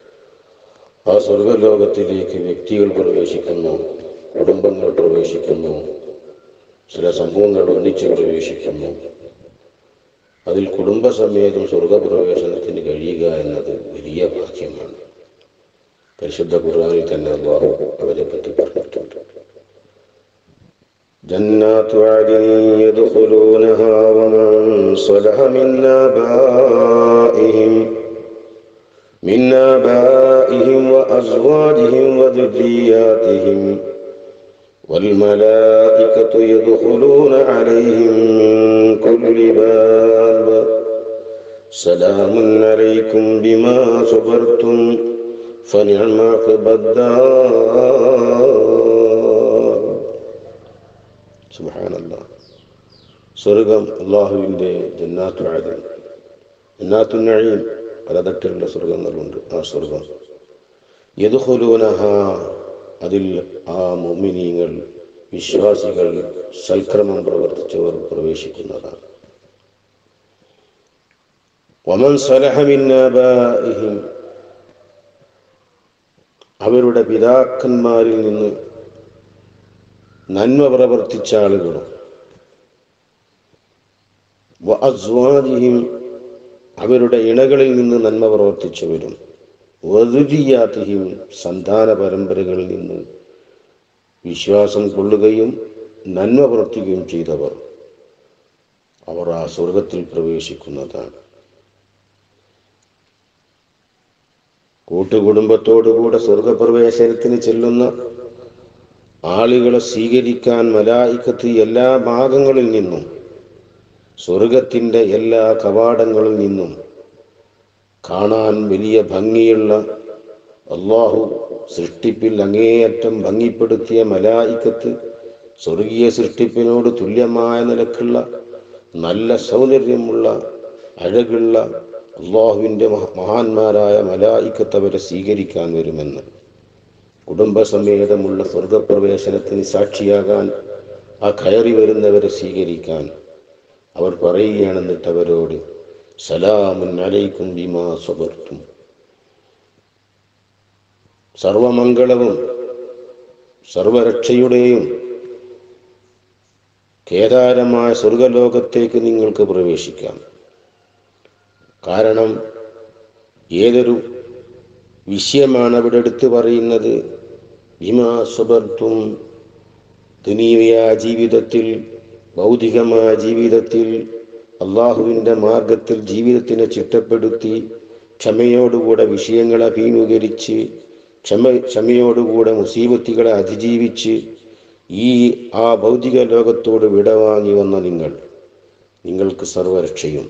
ആ സ്വർഗലോകത്തിലേക്ക് വ്യക്തികൾ പ്രവേശിക്കുന്നു കുടുംബങ്ങൾ പ്രവേശിക്കുന്നു ചില സമൂഹങ്ങൾ ഒന്നിച്ച് പ്രവേശിക്കുന്നു അതിൽ കുടുംബസമേതം സ്വർഗപ്രവേശനത്തിന് കഴിയുക എന്നത് വലിയ ഭാഗ്യമാണ് പരിശുദ്ധ ഖുർആനിൽ തന്നെ അള്ളാഹു അവരെ പറ്റി പറഞ്ഞിട്ടുണ്ട് جنات عدن يدخلونها ومن صلح من آبائهم من آبائهم وأزواجهم وذرياتهم والملائكة يدخلون عليهم من كل باب سلام عليكم بما صبرتم فنعم عقبى الدار سبحان الله സ്വർഗം അള്ളാഹുവിൻ്റെ ജന്നാത്തു ആദൻ ജന്നാത്തു നഴീം പലതട്ടിലുള്ള സ്വർഗങ്ങളുണ്ട് ആ സ്വർഗം യദുഹുലൂനഹ അതിൽ ആ മുമിനീങ്ങൾ വിശ്വാസികൾ സൽക്രമം പ്രവർത്തിച്ചവർ പ്രവേശിക്കുന്നതാണ് വമൻ സലഹ മിൻ ആബാഇഹിം അവരുടെ പിതാക്കന്മാരിൽ നിന്ന് നന്മ പ്രവർത്തിച്ച ആളുകളും വഅസ്വാജിഹിം അവരുടെ ഇണകളിൽ നിന്ന് നന്മ പ്രവർത്തിച്ചവരും വധുരിയാത്തിഹിം സന്താന പരമ്പരകളിൽ നിന്ന് വിശ്വാസം കൊള്ളുകയും നന്മ പ്രവർത്തിക്കുകയും ചെയ്തവർ അവർ ആ സ്വർഗത്തിൽ പ്രവേശിക്കുന്നതാണ് കൂട്ടുകുടുംബത്തോടുകൂടെ സ്വർഗപ്രവേശനത്തിന് ചെല്ലുന്ന ആളുകളെ സ്വീകരിക്കാൻ മലായിക്കത്ത് എല്ലാ ഭാഗങ്ങളിൽ നിന്നും സ്വർഗത്തിൻ്റെ എല്ലാ കവാടങ്ങളിൽ നിന്നും കാണാൻ വലിയ ഭംഗിയുള്ള അള്ളാഹു സൃഷ്ടിപ്പിൽ അങ്ങേയറ്റം ഭംഗിപ്പെടുത്തിയ മലായിക്കത്ത് സ്വർഗീയ സൃഷ്ടിപ്പിനോട് തുല്യമായ നിലക്കുള്ള നല്ല സൗന്ദര്യമുള്ള അഴകുള്ള അള്ളാഹുവിൻ്റെ മഹാന്മാരായ മലായിക്കത്ത് അവരെ സ്വീകരിക്കാൻ വരുമെന്ന് കുടുംബസമേതമുള്ള സ്വർഗപ്രവേശനത്തിന് സാക്ഷിയാകാൻ ആ കയറി വരുന്നവരെ സ്വീകരിക്കാൻ അവർ പറയുകയാണ് എന്നിട്ട് അവരോട് സലാമുൻ അലൈക്കും ബിമാ സ്വബർത്തും സർവമംഗളവും സർവരക്ഷയുടെയും കേദാരമായ സ്വർഗലോകത്തേക്ക് നിങ്ങൾക്ക് പ്രവേശിക്കാം കാരണം ഏതൊരു വിഷയമാണ് അവിടെ എടുത്തു പറയുന്നത് ബിമാ സ്വബർത്തും ദുനീവിയായ ജീവിതത്തിൽ ഭൗതികമായ ജീവിതത്തിൽ അള്ളാഹുവിൻ്റെ മാർഗത്തിൽ ജീവിതത്തിനെ ചിട്ടപ്പെടുത്തി ക്ഷമയോടുകൂടെ വിഷയങ്ങളെ അഭിമുഖീകരിച്ച് ക്ഷമ ക്ഷമയോടുകൂടെ മുസീബത്തുകളെ അതിജീവിച്ച് ഈ ആ ഭൗതിക ലോകത്തോട് വിടവാങ്ങി വന്ന നിങ്ങൾ നിങ്ങൾക്ക് സർവരക്ഷയും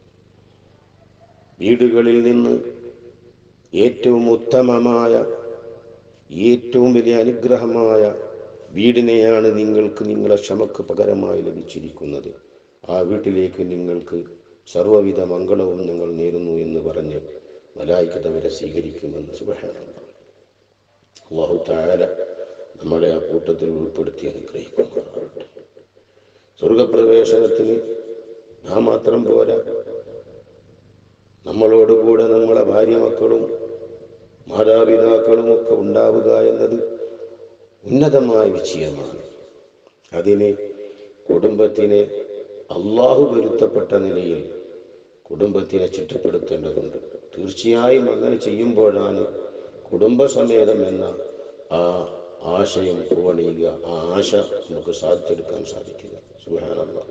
വീടുകളിൽ നിന്ന് ഏറ്റവും ഉത്തമമായ ഏറ്റവും വലിയ അനുഗ്രഹമായ വീടിനെയാണ് നിങ്ങൾക്ക് നിങ്ങളെ ക്ഷമക്ക് പകരമായി ലഭിച്ചിരിക്കുന്നത് ആ വീട്ടിലേക്ക് നിങ്ങൾക്ക് സർവ്വവിധ മംഗളവും ഞങ്ങൾ നേരുന്നു എന്ന് പറഞ്ഞ് മലായിക്കതവരെ സ്വീകരിക്കുമെന്ന് സുബഹാനുള്ള അള്ളാഹു താര നമ്മളെ ആ കൂട്ടത്തിൽ ഉൾപ്പെടുത്തി അനുഗ്രഹിക്കുമാറാവട്ടെ സ്വർഗപ്രവേശനത്തിന് നാം മാത്രം പോരാ നമ്മളോടുകൂടെ നമ്മളെ ഭാര്യ മക്കളും മാതാപിതാക്കളും ഒക്കെ ഉണ്ടാവുക എന്നത് ഉന്നതമായ വിജയമാണ് അതിനെ കുടുംബത്തിനെ അള്ളാഹു വരുത്തപ്പെട്ട നിലയിൽ കുടുംബത്തിനെ ചിട്ടപ്പെടുത്തേണ്ടതുണ്ട് തീർച്ചയായും അങ്ങനെ ചെയ്യുമ്പോഴാണ് കുടുംബസമേതം എന്ന ആ ആശയം പൂവണിയുക ആ ആശ നമുക്ക് സാധിച്ചെടുക്കാൻ സാധിക്കുക സുഹാനല്ല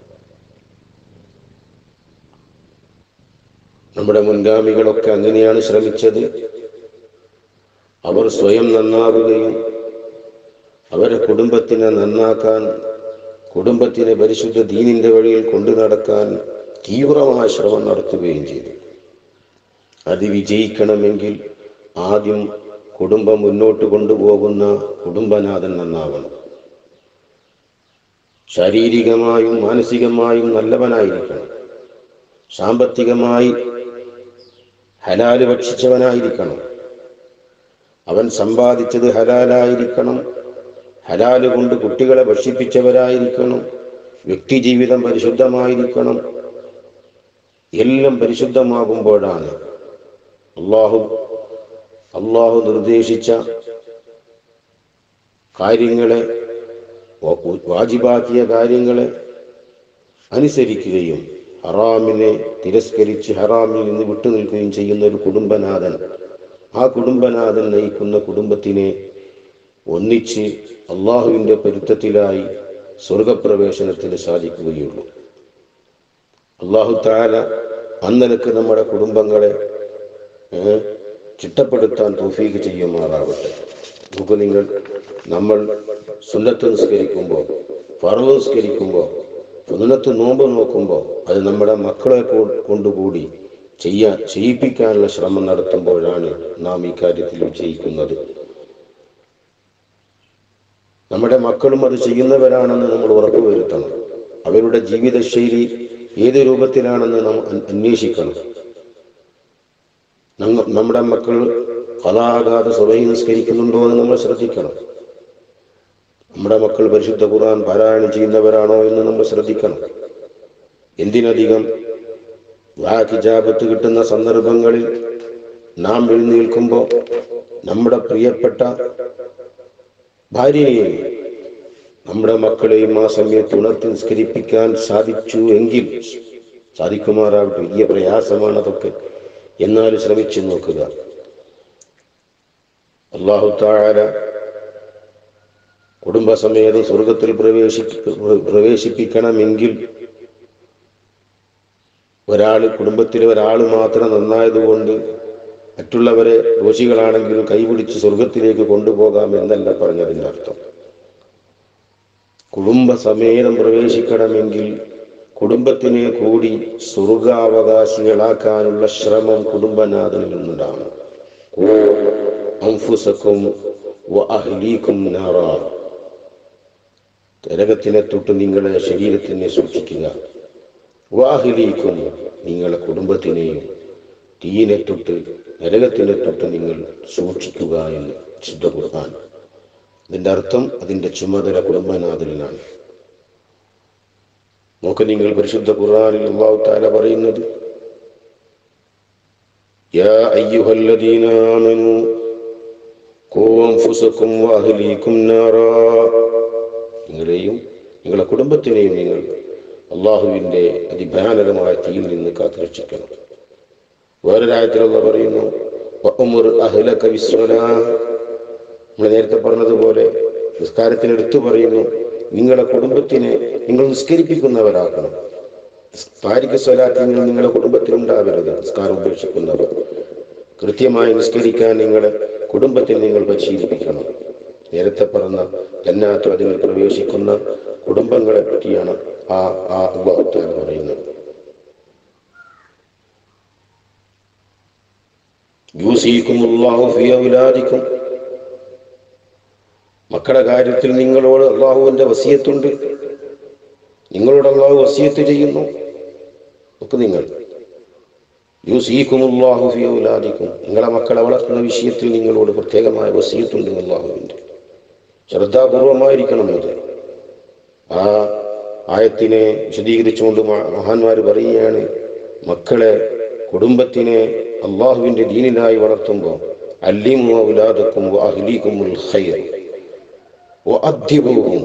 നമ്മുടെ മുൻഗാമികളൊക്കെ അങ്ങനെയാണ് ശ്രമിച്ചത് അവർ സ്വയം നന്നാവുകയും അവരെ കുടുംബത്തിനെ നന്നാക്കാൻ കുടുംബത്തിനെ പരിശുദ്ധ ദീനിന്റെ വഴിയിൽ കൊണ്ടു നടക്കാൻ തീവ്രമായ ശ്രമം നടത്തുകയും ചെയ്തു അത് വിജയിക്കണമെങ്കിൽ ആദ്യം കുടുംബം മുന്നോട്ട് കൊണ്ടുപോകുന്ന കുടുംബനാഥൻ നന്നാവണം ശാരീരികമായും മാനസികമായും നല്ലവനായിരിക്കണം സാമ്പത്തികമായി ഹലാല് ഭക്ഷിച്ചവനായിരിക്കണം അവൻ സമ്പാദിച്ചത് ഹലാലായിരിക്കണം ഹലാല് കൊണ്ട് കുട്ടികളെ ഭക്ഷിപ്പിച്ചവരായിരിക്കണം വ്യക്തി ജീവിതം പരിശുദ്ധമായിരിക്കണം എല്ലാം പരിശുദ്ധമാകുമ്പോഴാണ് അള്ളാഹു അള്ളാഹു നിർദ്ദേശിച്ച കാര്യങ്ങളെ വ- വാജിബാക്കിയ കാര്യങ്ങളെ അനുസരിക്കുകയും ഹറാമിനെ തിരസ്കരിച്ച് ഹറാമിൽ നിന്ന് വിട്ടുനിൽക്കുകയും ചെയ്യുന്ന ഒരു കുടുംബനാഥൻ ആ കുടുംബനാഥൻ നയിക്കുന്ന കുടുംബത്തിനെ ഒന്നിച്ച് അള്ളാഹുവിൻ്റെ പൊരുത്തത്തിലായി സ്വർഗപ്രവേശനത്തിന് സാധിക്കുകയുള്ളൂ അള്ളാഹു താല അന്നലക്ക് നമ്മുടെ കുടുംബങ്ങളെ ഏ, ചിട്ടപ്പെടുത്താൻ തോഫീക്ക് ചെയ്യുമാറാവട്ടെ നമുക്ക് നിങ്ങൾ നമ്മൾ സുന്നത്ത് നിസ്കരിക്കുമ്പോൾ ഫറവ് നിസ്കരിക്കുമ്പോൾ സുന്നത്ത് നോമ്പ് നോക്കുമ്പോൾ അത് നമ്മുടെ മക്കളെ കൊ- കൊണ്ടുകൂടി ചെയ്യാൻ ചെയ്യിപ്പിക്കാനുള്ള ശ്രമം നടത്തുമ്പോഴാണ് നാം ഈ കാര്യത്തിൽ വിജയിക്കുന്നത് നമ്മുടെ മക്കളും അത് ചെയ്യുന്നവരാണെന്ന് നമ്മൾ ഉറപ്പുവരുത്തണം അവരുടെ ജീവിതശൈലി ഏത് രൂപത്തിലാണെന്ന് നാം അന്- അന്വേഷിക്കണം നമ്മ- നമ്മുടെ മക്കൾ കലാകാതെ സ്വഭയി നിസ്കരിക്കുന്നുണ്ടോ എന്ന് നമ്മൾ ശ്രദ്ധിക്കണം നമ്മുടെ മക്കൾ പരിശുദ്ധ ഖുർആൻ പാരായണം ചെയ്യുന്നവരാണോ എന്ന് നമ്മൾ ശ്രദ്ധിക്കണം എന്തിനധികം വാക്കിജാപത്ത് കിട്ടുന്ന സന്ദർഭങ്ങളിൽ നാം എഴുന്നേൽക്കുമ്പോൾ നമ്മുടെ പ്രിയപ്പെട്ട ഭാര്യയെയും നമ്മുടെ മക്കളെയും ആ സമയത്ത് ഉണർത്തി നിസ്കരിപ്പിക്കാൻ സാധിച്ചു എങ്കിൽ സാധിക്കുമാറാവട്ടെ വലിയ പ്രയാസമാണ് അതൊക്കെ എന്നാലും ശ്രമിച്ചു നോക്കുക അള്ളാഹു താഴ കുടുംബസമേതം സ്വർഗത്തിൽ പ്രവേശിപ്പി പ്രവേശിപ്പിക്കണമെങ്കിൽ ഒരാൾ കുടുംബത്തിലെ ഒരാൾ മാത്രം നന്നായതുകൊണ്ട് മറ്റുള്ളവരെ ദോഷികളാണെങ്കിലും കൈപിടിച്ച് സ്വർഗത്തിലേക്ക് കൊണ്ടുപോകാം എന്നല്ല പറഞ്ഞതിൻ്റെ അർത്ഥം കുടുംബസമേതം പ്രവേശിക്കണമെങ്കിൽ കുടുംബത്തിനെ കൂടി സ്വർഗാവകാശികളാക്കാനുള്ള ശ്രമം കുടുംബനാഥനിൽ നിന്നുണ്ടാവണം ഓ അംഫുസക്കും അഹ്ലീക്കും നാറാ നരകത്തിനെ തൊട്ട് നിങ്ങളുടെ ശരീരത്തിനെ സൂക്ഷിക്കുക വാഹിലീക്കും നിങ്ങളുടെ കുടുംബത്തിനെയും തീയിനെ തൊട്ട് നരകത്തിനെ തൊട്ട് നിങ്ങൾ സൂക്ഷിക്കുക എന്ന് ശുദ്ധ ഖുർആൻ ഇതിന്റെ അർത്ഥം അതിന്റെ ചുമതല കുടുംബനാഥനിലാണ് നോക്ക് നിങ്ങൾ പരിശുദ്ധ ഖുർആനിൽ അല്ലാഹു തആല പറയുന്നത് യാ അയ്യുഹല്ലദീന ആമനൂ ഖൂ അൻഫുസക്കും വഅഹ്ലീക്കും നാറാ നിങ്ങളെയും നിങ്ങളുടെ കുടുംബത്തിനെയും നിങ്ങൾ അള്ളാഹുവിന്റെ അതിഭയാനകമായ തീയിൽ നിന്ന് കാത്തുരക്ഷിക്കണം വേറൊരായത്തിൽ അള്ള പറയുന്നു വഅ്മുർ അഹ്ലക ബിസ്സലാ നമ്മൾ നേരത്തെ പറഞ്ഞതുപോലെ നിസ്കാരത്തിന് എടുത്തു പറയുന്നു നിങ്ങളുടെ കുടുംബത്തിനെ നിങ്ങൾ നിസ്കരിപ്പിക്കുന്നവരാക്കണം താരിഖ് സ്വലാത്തിൽ നിങ്ങളുടെ കുടുംബത്തിൽ ഉണ്ടാവരുത് നിസ്കാരം ഉപേക്ഷിക്കുന്നവർ കൃത്യമായി നിസ്കരിക്കാൻ നിങ്ങളുടെ കുടുംബത്തിൽ നിങ്ങൾ പരിശീലിപ്പിക്കണം നേരത്തെ പറഞ്ഞ ജന്നാത്തു അതിൽ പ്രവേശിക്കുന്ന കുടുംബങ്ങളെ പറ്റിയാണ് ആ ആ അള്ളാഹുത്താൻ പറയുന്നത് യൂസീക്കുമുല്ലാഹു ഫി ഔലാദിക്കും മക്കളുടെ കാര്യത്തിൽ നിങ്ങളോട് അള്ളാഹുവിന്റെ വസിയത്തുണ്ട് നിങ്ങളോട് അള്ളാഹു വസിയത്ത് ചെയ്യുന്നു നോക്ക് നിങ്ങൾ യൂസീക്കുമുല്ലാഹു ഫി ഔലാദിക്കും നിങ്ങളെ മക്കളെ വളർത്തുന്ന വിഷയത്തിൽ നിങ്ങളോട് പ്രത്യേകമായ വസിയത്തുണ്ട് അള്ളാഹുവിന്റെ ശ്രദ്ധാപൂർവമായിരിക്കണം അത് ആ ആയത്തിനെ വിശദീകരിച്ചുകൊണ്ട് മഹാന്മാർ പറയുകയാണ് മക്കളെ കുടുംബത്തിനെ അള്ളാഹുവിന്റെ ദീനിലായി വളർത്തുമ്പോൾ അല്ലിമു ഔലാദക്കും അഹ്ലീക്കുമുൽ ഖൈർ വഅദ്ദിബൂഹും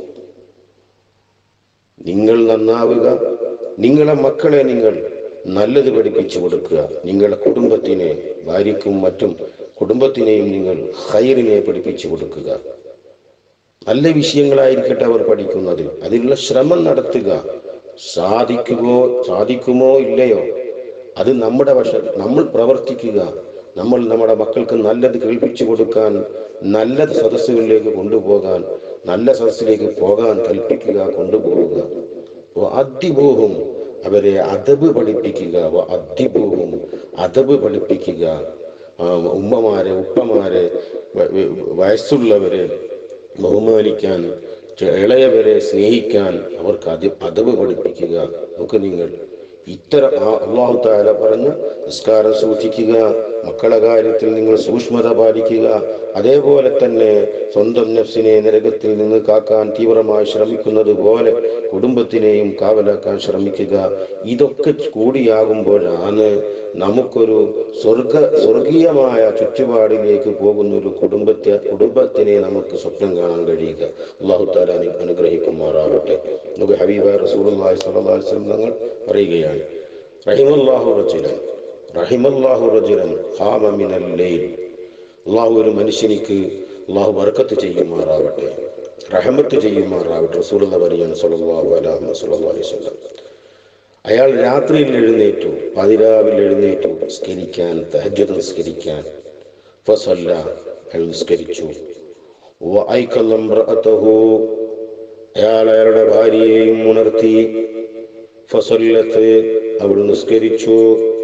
നിങ്ങൾ നന്നാവുക നിങ്ങളെ മക്കളെ നിങ്ങൾ നല്ലത് പഠിപ്പിച്ചു കൊടുക്കുക നിങ്ങളുടെ കുടുംബത്തിനെ ഭാര്യയ്ക്കും മറ്റും കുടുംബത്തിനെയും നിങ്ങൾ ഹൈറിനെ പഠിപ്പിച്ചു കൊടുക്കുക നല്ല വിഷയങ്ങളായിരിക്കട്ടെ അവർ പഠിക്കുന്നത് അതിനുള്ള ശ്രമം നടത്തുക സാധിക്കുമോ സാധിക്കുമോ ഇല്ലയോ അത് നമ്മുടെ വശ നമ്മൾ പ്രവർത്തിക്കുക നമ്മൾ നമ്മുടെ മക്കൾക്ക് നല്ലത് കേൾപ്പിച്ചു കൊടുക്കാൻ നല്ല സദസ്സുകളിലേക്ക് കൊണ്ടുപോകാൻ നല്ല സദസ്സിലേക്ക് പോകാൻ കൽപ്പിക്കുക കൊണ്ടുപോവുക അദ്യപോകും അവരെ അതബ് പഠിപ്പിക്കുക അദ്യപോകും അതബ് പഠിപ്പിക്കുക ആ, ഉമ്മമാരെ ഉപ്പമാരെ വ- വ- വയസ്സുള്ളവരെ ബഹുമാനിക്കാൻ ചെ- ഇളയവരെ സ്നേഹിക്കാൻ അവർക്ക് അത് അതവ് പഠിപ്പിക്കുക നമുക്ക് നിങ്ങൾ ഇത്തരം ആ അള്ളാഹു താല പറഞ്ഞ് നിസ്കാരം സൂക്ഷിക്കുക മക്കളെ കാര്യത്തിൽ നിങ്ങൾ സൂക്ഷ്മത പാലിക്കുക അതേപോലെ തന്നെ സ്വന്തം നഫ്സിനെ നരകത്തിൽ നിന്ന് കാക്കാൻ തീവ്രമായി ശ്രമിക്കുന്നത് പോലെ കുടുംബത്തിനെയും കാവലാക്കാൻ ശ്രമിക്കുക ഇതൊക്കെ കൂടിയാകുമ്പോഴാണ് നമുക്കൊരു സ്വർഗ സ്വർഗീയമായ ചുറ്റുപാടിലേക്ക് പോകുന്ന ഒരു കുടുംബത്തെ കുടുംബത്തിനെ നമുക്ക് സ്വപ്നം കാണാൻ കഴിയുക അള്ളാഹു താല അനുഗ്രഹിക്കുമാറാവട്ടെ നമുക്ക് ഹബീബ റസൂലുള്ളാഹി സ്വല്ലല്ലാഹു അലൈഹി വസല്ലം തങ്ങൾ പറയുകയാണ് റഹിമല്ലാഹു റജുലൻ റഹിമല്ലാഹു റജുലൻ ഖാമ മിനൽ ലൈൽ അള്ളാഹു ഒരു മനുഷ്യനിക്ക് അള്ളാഹു ബർക്കത്ത് ചെയ്യുമാറാവട്ടെ റഹമത്ത് ചെയ്യുമാറാവട്ടെ റസൂലുള്ള പറയാണ് സ്വല്ലല്ലാഹു അലൈഹി സ്വല്ലല്ലാഹു അലൈഹി വസല്ലം അയാൾ രാത്രിയിൽ എഴുന്നേറ്റു പതിരാവിൽ എഴുന്നേറ്റു നിസ്കരിക്കാൻ തഹജ്ജുദ് നിസ്കരിക്കാൻ ഫസല്ല അയാൾ നിസ്കരിച്ചു വഅയ്കല്ല ഇംറഅതഹു അയാൾ അയാളുടെ ഭാര്യയെയും ഉണർത്തി ഫസല്ലത്ത് അവൾ നിസ്കരിച്ചു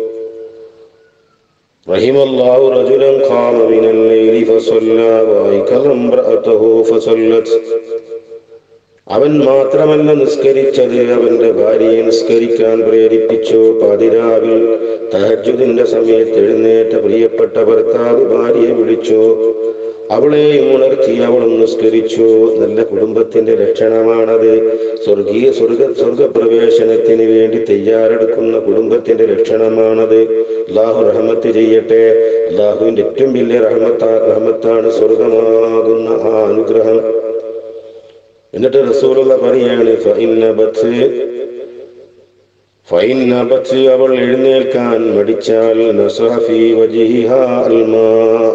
رحم الله رجلا قام من الليل فصلى وأيقظ امرأته فصلت അവൻ മാത്രമല്ല നിസ്കരിച്ചത് അവന്റെ ഭാര്യയെ നിസ്കരിക്കാൻ പ്രേരിപ്പിച്ചു പതിരാവിൽ തഹജുദിന്റെ സമയത്ത് എഴുന്നേറ്റ പ്രിയപ്പെട്ട ഭർത്താവ് ഭാര്യയെ വിളിച്ചു അവളെയും ഉണർത്തി അവളും നിസ്കരിച്ചു നല്ല കുടുംബത്തിന്റെ ലക്ഷണമാണത് സ്വർഗീയ സ്വർഗ സ്വർഗപ്രവേശനത്തിന് വേണ്ടി തയ്യാറെടുക്കുന്ന കുടുംബത്തിന്റെ ലക്ഷണമാണത് അള്ളാഹു റഹമത്ത് ചെയ്യട്ടെ അള്ളാഹുവിന്റെ ഏറ്റവും വലിയ റഹമത്താ റഹമത്താണ് സ്വർഗമാകുന്ന ആ അനുഗ്രഹം എന്നിട്ട് റസൂലുള്ള പറയാണ് ഫഇന്നബത്ത് ഫഇന്നബത്ത് അവൾ എഴുന്നേൽക്കാൻ മടിച്ചാൽ നസഹ ഫീ വജ്ഹിഹാ അൽമാ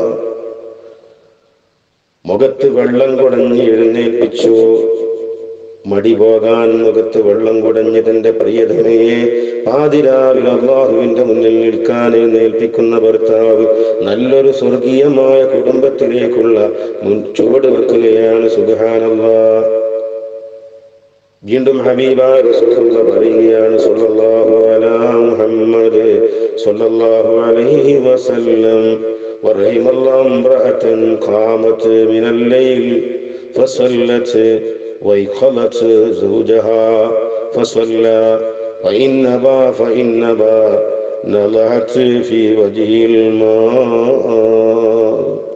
മുഖത്ത് വെള്ളം കുടഞ്ഞ് എഴുന്നേൽപ്പിച്ചു മടി പോകാൻ മുഖത്ത് വെള്ളം കുടഞ്ഞ് തന്റെ പ്രിയതമയെ പാതിരാവിൽ അള്ളാഹുവിന്റെ മുന്നിൽ നിൽക്കാൻ എഴുന്നേൽപ്പിക്കുന്ന ഭർത്താവ് നല്ലൊരു സ്വർഗീയമായ കുടുംബത്തിലേക്കുള്ള മുൻ ചുവട് വെക്കുകയാണ് സുഖാനല്ലാ വീണ്ടും ഹബീബ റസൂലുള്ള പറയുകയാണ് സല്ലല്ലാഹു അലാ മുഹമ്മദ് സല്ലല്ലാഹു അലൈഹി വസല്ലം ورحم الله امرأة قامت من الليل فصلت ويقظت زوجها فصلى فإن أبى فإن أبى نضعت في وجه الماء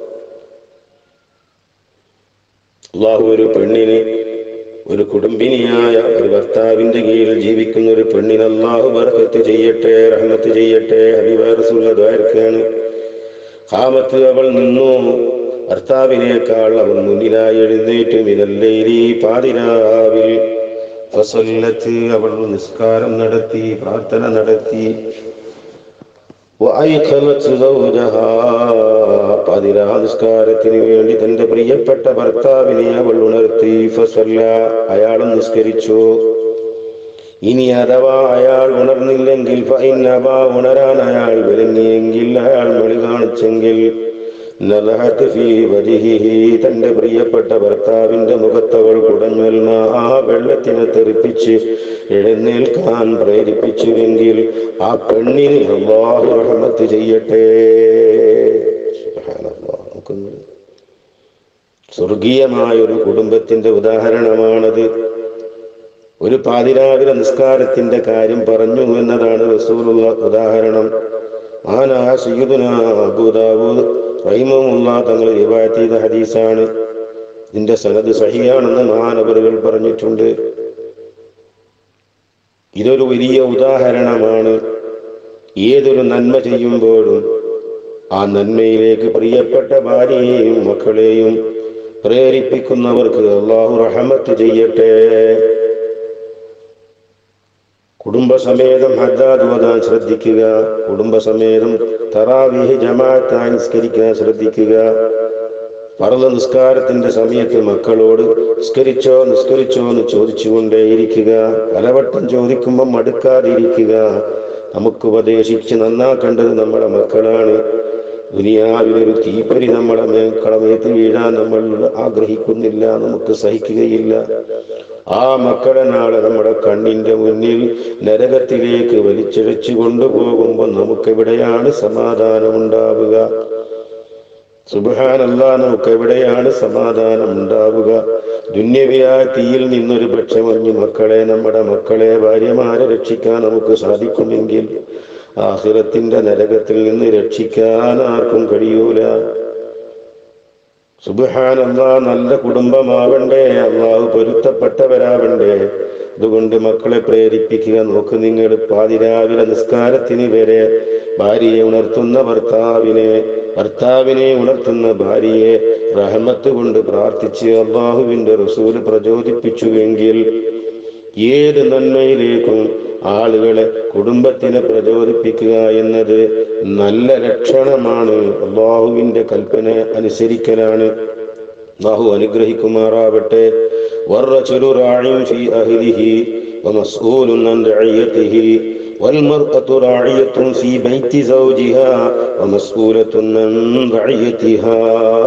അള്ളാഹു ഒരു പെണ്ണിന് ഒരു കുടുംബിനിയായ ഒരു ഭർത്താവിന്റെ കീഴിൽ ജീവിക്കുന്ന ഒരു പെണ്ണിന് അള്ളാഹു ബർക്കത്ത് ചെയ്യട്ടെ റഹ്മത്ത് ചെയ്യട്ടെ അഭിവാരസുള്ളതായിരിക്കാണ് കാമത്ത് അവൾ നിന്നു ഭർത്താവിനേക്കാൾ അവൾ മുന്നിലായി എഴുന്നേറ്റ് മിനല്ലേരി പാതിരാവിൽ ഫസല്ലത്ത് അവൾ നിസ്കാരം നടത്തി പ്രാർത്ഥന നടത്തി وأيقظت زوجها പതിരാ നിസ്കാരത്തിന് വേണ്ടി തന്റെ പ്രിയപ്പെട്ട ഭർത്താവിനെ അവൾ ഉണർത്തി ഫസല്ല അയാളും നിസ്കരിച്ചു ഇനി അഥവാ അയാൾ ഉണർന്നില്ലെങ്കിൽ ഫൈനബ ഉണരാൻ അയാൾ വിലങ്ങിയെങ്കിൽ അയാൾ മൊഴി കാണിച്ചെങ്കിൽ നലഹത്ത് ഫീ വജിഹിഹി തന്റെ പ്രിയപ്പെട്ട ഭർത്താവിന്റെ മുഖത്തവൾ കുടഞ്ഞൊൽമ ആ വെള്ളത്തിനെ തെറിപ്പിച്ച് എഴുന്നേൽക്കാൻ പ്രേരിപ്പിച്ചുവെങ്കിൽ ആ പെണ്ണിന് അള്ളാഹു റഹ്മത്ത് ചെയ്യട്ടെ സുബ്ഹാനല്ലാഹ്. നോക്കുന്നു. സ്വർഗീയമായ ഒരു കുടുംബത്തിന്റെ ഉദാഹരണമാണത് ഒരു പാതിരാവിലെ നിസ്കാരത്തിന്റെ കാര്യം പറഞ്ഞു എന്നതാണ് റസൂലുള്ള ഉദാഹരണം ആനാ സയ്യിദുന അബൂദാവൂദ് റഹിമഹുല്ല തങ്ങൾ റിവായത്ത് ചെയ്ത ഹദീസാണ് ഇതിന്റെ സനത് സഹിയാണെന്ന് മഹാനവറുകൾ പറഞ്ഞിട്ടുണ്ട് ഇതൊരു വലിയ ഉദാഹരണമാണ് ഏതൊരു നന്മ ചെയ്യുമ്പോഴും ആ നന്മയിലേക്ക് പ്രിയപ്പെട്ട ഭാര്യയെയും മക്കളെയും പ്രേരിപ്പിക്കുന്നവർക്ക് അള്ളാഹു റഹമത്ത് ചെയ്യട്ടെ കുടുംബസമേതം ഹദ്ദാദ് ഓതാൻ ശ്രദ്ധിക്കുക കുടുംബസമേതം തറാവീഹ് ജമാഅത്തായി നിസ്കരിക്കാൻ ശ്രദ്ധിക്കുക പറല നിസ്കാരത്തിന്റെ സമയത്ത് മക്കളോട് നിസ്കരിച്ചോ നിസ്കരിച്ചോ എന്ന് ചോദിച്ചുകൊണ്ടേയിരിക്കുക പലവട്ടം ചോദിക്കുമ്പോൾ മടുക്കാതിരിക്കുക നമുക്ക് ഉപദേശിച്ച് നന്നാക്കേണ്ടത് നമ്മുടെ മക്കളാണ് ദുനിയാവിലൊരു തീപ്പൊരി നമ്മുടെ മേക്കളമേത്ത് വീഴാൻ നമ്മൾ ആഗ്രഹിക്കുന്നില്ല നമുക്ക് സഹിക്കുകയില്ല ആ മക്കളെ നാളെ നമ്മുടെ കണ്ണിന്റെ മുന്നിൽ നരകത്തിലേക്ക് വലിച്ചിഴച്ചു കൊണ്ടുപോകുമ്പോൾ നമുക്കെവിടെയാണ് സമാധാനം ഉണ്ടാവുക സുബഹാനല്ല നമുക്ക് എവിടെയാണ് സമാധാനം ഉണ്ടാവുക ദുന്യവിയായ തീയിൽ നിന്നൊരു പക്ഷമഞ്ഞ് മക്കളെ നമ്മുടെ മക്കളെ ഭാര്യമാരെ രക്ഷിക്കാൻ നമുക്ക് സാധിക്കുമെങ്കിൽ ആഹിറത്തിന്റെ നരകത്തിൽ നിന്ന് രക്ഷിക്കാൻ ആർക്കും കഴിയൂല സുബഹാനല്ല നല്ല കുടുംബമാവണ്ടേ അള്ളാഹു പൊരുത്തപ്പെട്ടവരാവണ്ടേ അതുകൊണ്ട് മക്കളെ പ്രേരിപ്പിക്കുക നോക്ക് നിങ്ങൾ പാതിരാവിലെ നിസ്കാരത്തിന് വരെ ഭാര്യയെ ഉണർത്തുന്ന ഭർത്താവിനെ ഭർത്താവിനെ ഉണർത്തുന്ന ഭാര്യയെ റഹമത്ത് കൊണ്ട് പ്രാർത്ഥിച്ച് അള്ളാഹുവിന്റെ റസൂല് പ്രചോദിപ്പിച്ചുവെങ്കിൽ ഏത് നന്മയിലേക്കും ആളുകളെ കുടുംബത്തിനെ പ്രചോദിപ്പിക്കുക എന്നത് നല്ല ലക്ഷണമാണ് അള്ളാഹുവിന്റെ കൽപ്പന അനുസരിക്കലാണ് അള്ളാഹു അനുഗ്രഹിക്കുമാറാവട്ടെ والرجل راع في أهله ومسؤول عن رعيته والمرأة راعية في بيت زوجها ومسؤولة عن رعيتها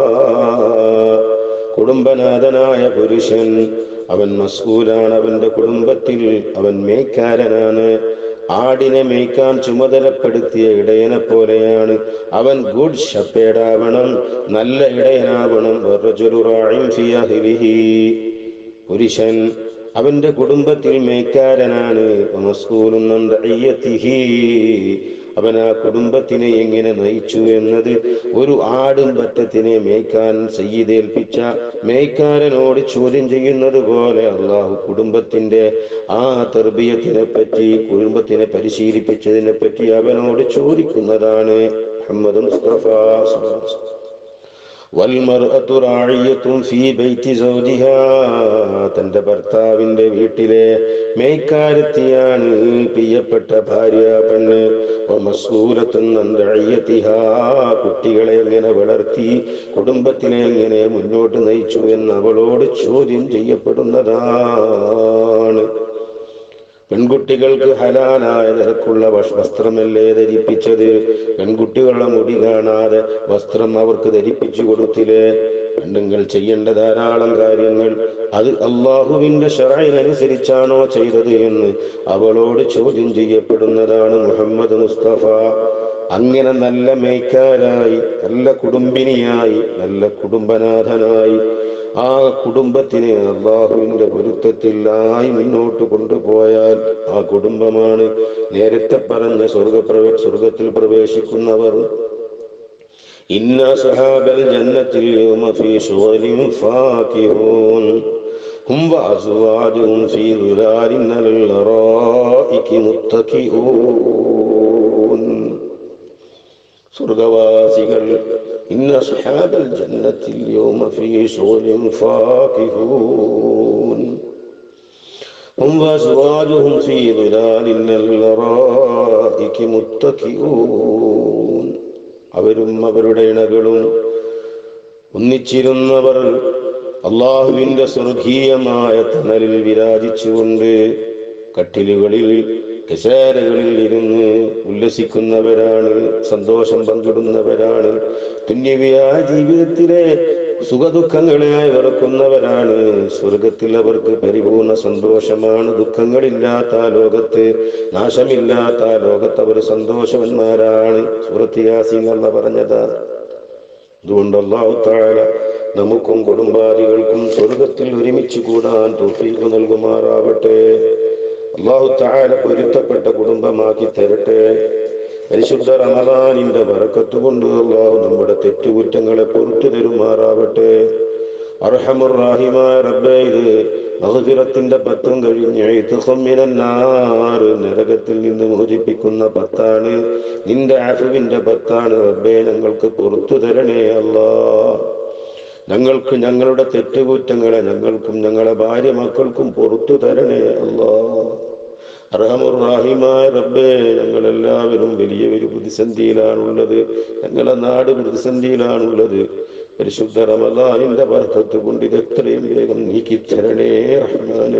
കുടുംബനാഥനായ പുരുഷൻ അവൻ മസ്കൂലാണ് അവന്റെ കുടുംബത്തിൽ അവൻ മേയ്ക്കാരനാണ് ആടിനെ മേയ്ക്കാൻ ചുമതലപ്പെടുത്തിയ ഇടയനെ പോലെയാണ് അവൻ ഗുഡ് ഷപ്പേടാവണം നല്ല ഇടയനാവണം വറജുലു റാഇൻ ഫീ അഹ്ലിഹി. പുരുഷൻ അവന്റെ കുടുംബത്തിൽ മേയ്ക്കാരനാണ് വമസ്കൂലുൻ അൻ റഇയ്യതിഹി. അവൻ ആ കുടുംബത്തിനെ എങ്ങനെ നയിച്ചു എന്നത് ഒരു ആടും പറ്റത്തിനെ മേയ്ക്കാൻ സയ്യിദേൽപ്പിച്ച മേയ്ക്കാരനോട് ചോദ്യം ചെയ്യുന്നത് പോലെ അള്ളാഹു കുടുംബത്തിന്റെ ആ തെർബിയത്തിനെ പറ്റി കുടുംബത്തിനെ പരിശീലിപ്പിച്ചതിനെ പറ്റി അവനോട് ചോദിക്കുന്നതാണ് മുഹമ്മദ് മുസ്തഫ സ്വല്ലല്ലാഹു അലൈഹി വസല്ലം. വൽമർഅത്തു റാഇയത്തുൻ ഫീ ബൈത്തി സൗജിഹാ തന്റെ ഭർത്താവിന്റെ വീട്ടിലെ മേയ്ക്കാരത്തിയാണ് പ്രിയപ്പെട്ട ഭാര്യ പെണ്ണ് വമസ്ഊലത്തുൻ അൻ റഇയതിഹാ കുട്ടികളെ എങ്ങനെ വളർത്തി കുടുംബത്തിനെ എങ്ങനെ മുന്നോട്ട് നയിച്ചു എന്ന് അവളോട് ചോദ്യം ചെയ്യപ്പെടുന്നതാണ് പെൺകുട്ടികൾക്ക് ഹലാലായ നിരക്കുള്ള വസ്- വസ്ത്രമല്ലേ ധരിപ്പിച്ചത് പെൺകുട്ടികളുടെ മുടി കാണാതെ വസ്ത്രം അവർക്ക് ധരിപ്പിച്ചു കൊടുത്തില്ലേ പെണ്ണുങ്ങൾ ചെയ്യേണ്ട ധാരാളം കാര്യങ്ങൾ അത് അള്ളാഹുവിന്റെ ഷറൈനനുസരിച്ചാണോ ചെയ്തത് എന്ന് അവളോട് ചോദ്യം ചെയ്യപ്പെടുന്നതാണ് മുഹമ്മദ് മുസ്തഫ അങ്ങനെ നല്ല മേയ്ക്കാരായി നല്ല കുടുംബിനിയായി നല്ല കുടുംബനാഥനായി ആ കുടുംബത്തിനെ അള്ളാഹുവിന്റെ പൊരുത്തത്തിലായി മുന്നോട്ട് കൊണ്ടുപോയാൽ ആ കുടുംബമാണ് നേരത്തെ പറഞ്ഞ സ്വർഗപ്രവേ സ്വർഗത്തിൽ പ്രവേശിക്കുന്നവർ ഇന്ന സഹാബൽ ജന്നത്തിൽ യൗമ ഫീ ശുഗലിൻ ഫാകിഹൂൻ هم وأزواجهم في ظلال على الأرائك متكئون സ്വർഗവാസികൾ ഇന്ന സുഹാബൽ ജന്നത്തിൽ യൗമ ഫീ ശുഗലിൻ ഫാകിഹൂൻ هم وأزواجهم في ظلال على الأرائك متكئون അവരും അവരുടെ ഇണകളും ഒന്നിച്ചിരുന്നവർ അള്ളാഹുവിന്റെ സ്വർഗീയമായ തണലിൽ വിരാജിച്ചുകൊണ്ട് കട്ടിലുകളിൽ കസേരകളിൽ ഇരുന്ന് ഉല്ലസിക്കുന്നവരാണ് സന്തോഷം പങ്കിടുന്നവരാണ് തുന്യവിയായ ജീവിതത്തിലെ സുഖദുഃഖങ്ങളെ വെറുക്കുന്നവരാണ് സ്വർഗത്തിൽ അവർക്ക് പരിപൂർണ സന്തോഷമാണ് ദുഃഖങ്ങളില്ലാത്ത ആ ലോകത്ത് നാശമില്ലാത്ത ആ ലോകത്ത് അവർ സന്തോഷവന്മാരാണ് സുഹൃത്തിയാസിംഗ് എന്ന് പറഞ്ഞതാ അതുകൊണ്ട് അള്ളാഹു താഴെ നമുക്കും കുടുംബാദികൾക്കും സ്വർഗത്തിൽ ഒരുമിച്ച് കൂടാൻ തോഫീക്ക് നൽകുമാറാവട്ടെ അള്ളാഹു താഴെ പൊരുത്തപ്പെട്ട കുടുംബമാക്കി തരട്ടെ പരിശുദ്ധ റമദാനിന്റെ വറക്കത്ത് കൊണ്ട് അള്ളാഹു നമ്മുടെ തെറ്റുകുറ്റങ്ങളെ പൊറത്തു തരുമാറാവട്ടെ അർഹമുറാഹിമായ റബ്ബേ ഇത് മഹഫിറത്തിന്റെ പത്തും കഴിഞ്ഞ് ഇത്തുഹമ്മിനാറ് നരകത്തിൽ നിന്ന് മോചിപ്പിക്കുന്ന പത്താണ് നിന്റെ ആഫുവിന്റെ പത്താണ് റബ്ബേ ഞങ്ങൾക്ക് പുറത്തു തരണേ അല്ലാ ഞങ്ങൾക്ക് ഞങ്ങളുടെ തെറ്റുകുറ്റങ്ങളെ ഞങ്ങൾക്കും ഞങ്ങളെ ഭാര്യ മക്കൾക്കും പുറത്തു തരണേ അല്ലാ അറഹമുറാഹിമായ റബ്ബേ ഞങ്ങളെല്ലാവരും വലിയ ഒരു പ്രതിസന്ധിയിലാണുള്ളത് ഞങ്ങളെ നാട് പ്രതിസന്ധിയിലാണുള്ളത് പരിശുദ്ധ റമദാനിന്റെ വർദ്ധത്ത് കൊണ്ട് ഇത് എത്രയും വേഗം നീക്കിത്തരണേ റഹ്മാനേ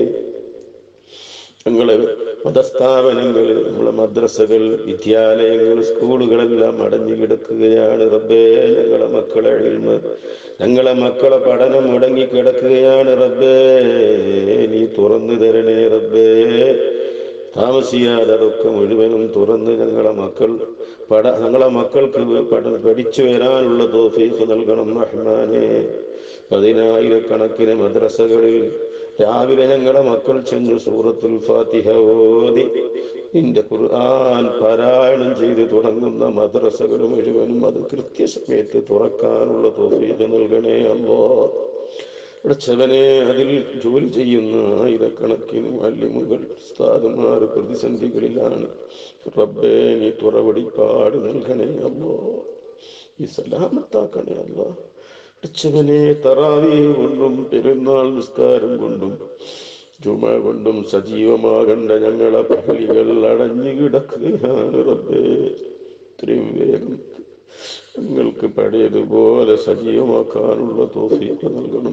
ഞങ്ങളെ മതസ്ഥാപനങ്ങൾ നമ്മളെ മദ്രസകൾ വിദ്യാലയങ്ങൾ സ്കൂളുകളെല്ലാം അടഞ്ഞു കിടക്കുകയാണ് റബ്ബേ ഞങ്ങളെ മക്കളെ എഴുമ ഞങ്ങളെ മക്കളെ പഠനം മുടങ്ങി കിടക്കുകയാണ് റബ്ബേ നീ തുറന്നു തരണേ റബ്ബേ താമസിയാതെ അതൊക്കെ മുഴുവനും തുറന്ന് ഞങ്ങളെ മക്കൾ പഠ ഞങ്ങളെ മക്കൾക്ക് പഠ പഠിച്ചു വരാനുള്ള തോഫീഫ് നൽകണം റഹ്മാനെ പതിനായിരക്കണക്കിന് മദ്രസകളിൽ രാവിലെ ഞങ്ങളെ മക്കൾ ചെന്ന് സൂറത്തുൽ ഫാത്തിഹ ഓതി നിന്റെ ഖുർആൻ പാരായണം ചെയ്ത് തുടങ്ങുന്ന മദ്രസകൾ മുഴുവനും അത് കൃത്യസമയത്ത് തുറക്കാനുള്ള തോഫീഖ് നൽകണേ അല്ലോ അടച്ചവനെ അതിൽ ജോലി ചെയ്യുന്ന ആയിരക്കണക്കിന് മാലിമുകൾ ഉസ്താദുമാർ പ്രതിസന്ധികളിലാണ് റബ്ബേ നീ തുറവടിപ്പാട് നൽകണേ അല്ലോ ഈ സലാമത്താക്കണേ അല്ലോ അടച്ചവനെ തറാവി കൊണ്ടും പെരുന്നാൾ നിസ്കാരം കൊണ്ടും ജുമ കൊണ്ടും സജീവമാകേണ്ട ഞങ്ങളെ പള്ളികൾ അടഞ്ഞു കിടക്കുകയാണ് റബ്ബേ ഇത്രയും വേഗം ഞങ്ങൾക്ക് പഴയതുപോലെ സജീവമാക്കാനുള്ള തോഫീക്ക് നൽകണം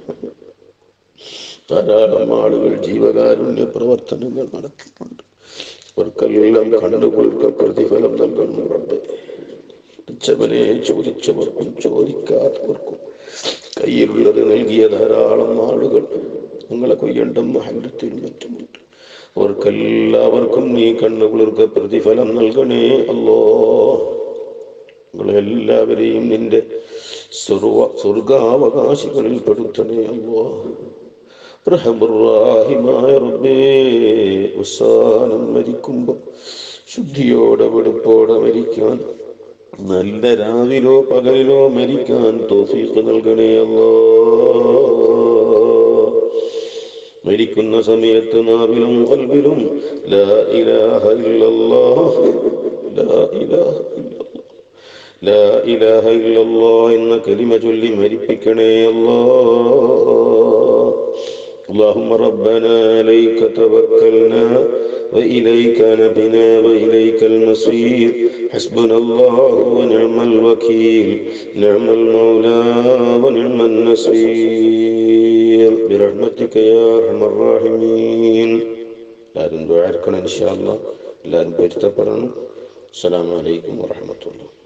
ധാരാളം ആളുകൾ ജീവകാരുണ്യ പ്രവർത്തനങ്ങൾ നടത്തുന്നുണ്ട് അവർക്കെല്ലാം കണ്ടുകൊടുക്ക പ്രതിഫലം നൽകണം റബ്ബേ ചോദിച്ചവനെ ചോദിച്ചവർക്കും ചോദിക്കാത്തവർക്കും കയ്യിലുള്ളത് നൽകിയ ധാരാളം ആളുകൾ ഞങ്ങളെ കൊയ്യണ്ടം മഹല്ലത്തിലും മറ്റുമുണ്ട് അവർക്കെല്ലാവർക്കും നീ കണ്ണുകുളിർക്ക പ്രതിഫലം നൽകണേ അല്ലോ ഞങ്ങളെല്ലാവരെയും നിന്റെ സ്വർവ സ്വർഗാവകാശികളിൽ പെടുത്തണേ അല്ലോ റഹമുറാഹിമായ റബ്ബേ ഉസാനം മരിക്കുമ്പോ ശുദ്ധിയോടെ വെടുപ്പോടെ മരിക്കാൻ നല്ല രാവിലോ പകലിലോ മരിക്കാൻ തോഫീക്ക് നൽകണേ അല്ലോ മരിക്കുന്ന സമയത്ത് നാവിലും കൽവിലും ലാ ഇലാഹ ഇല്ലല്ലാഹ് ലാ ഇലാഹ ഇല്ലല്ലാഹ് ലാ ഇലാഹ ഇല്ലല്ലാഹ് എന്ന കലിമ ചൊല്ലി മരിപ്പിക്കണേ അല്ലോ اللهم ربنا عليك توكلنا وإليك نبنا وإليك المصير حسبنا الله ونعم الوكيل نعم المولى ونعم النصير برحمتك يا أرحم الراحمين എല്ലാവരും ദ്വാരക്കണം ഇൻഷാ അല്ലാ എല്ലാവരും പൊരുത്തപ്പെടണം അസ്സലാമു അലൈക്കും വറഹ്മത്തുള്ളാഹി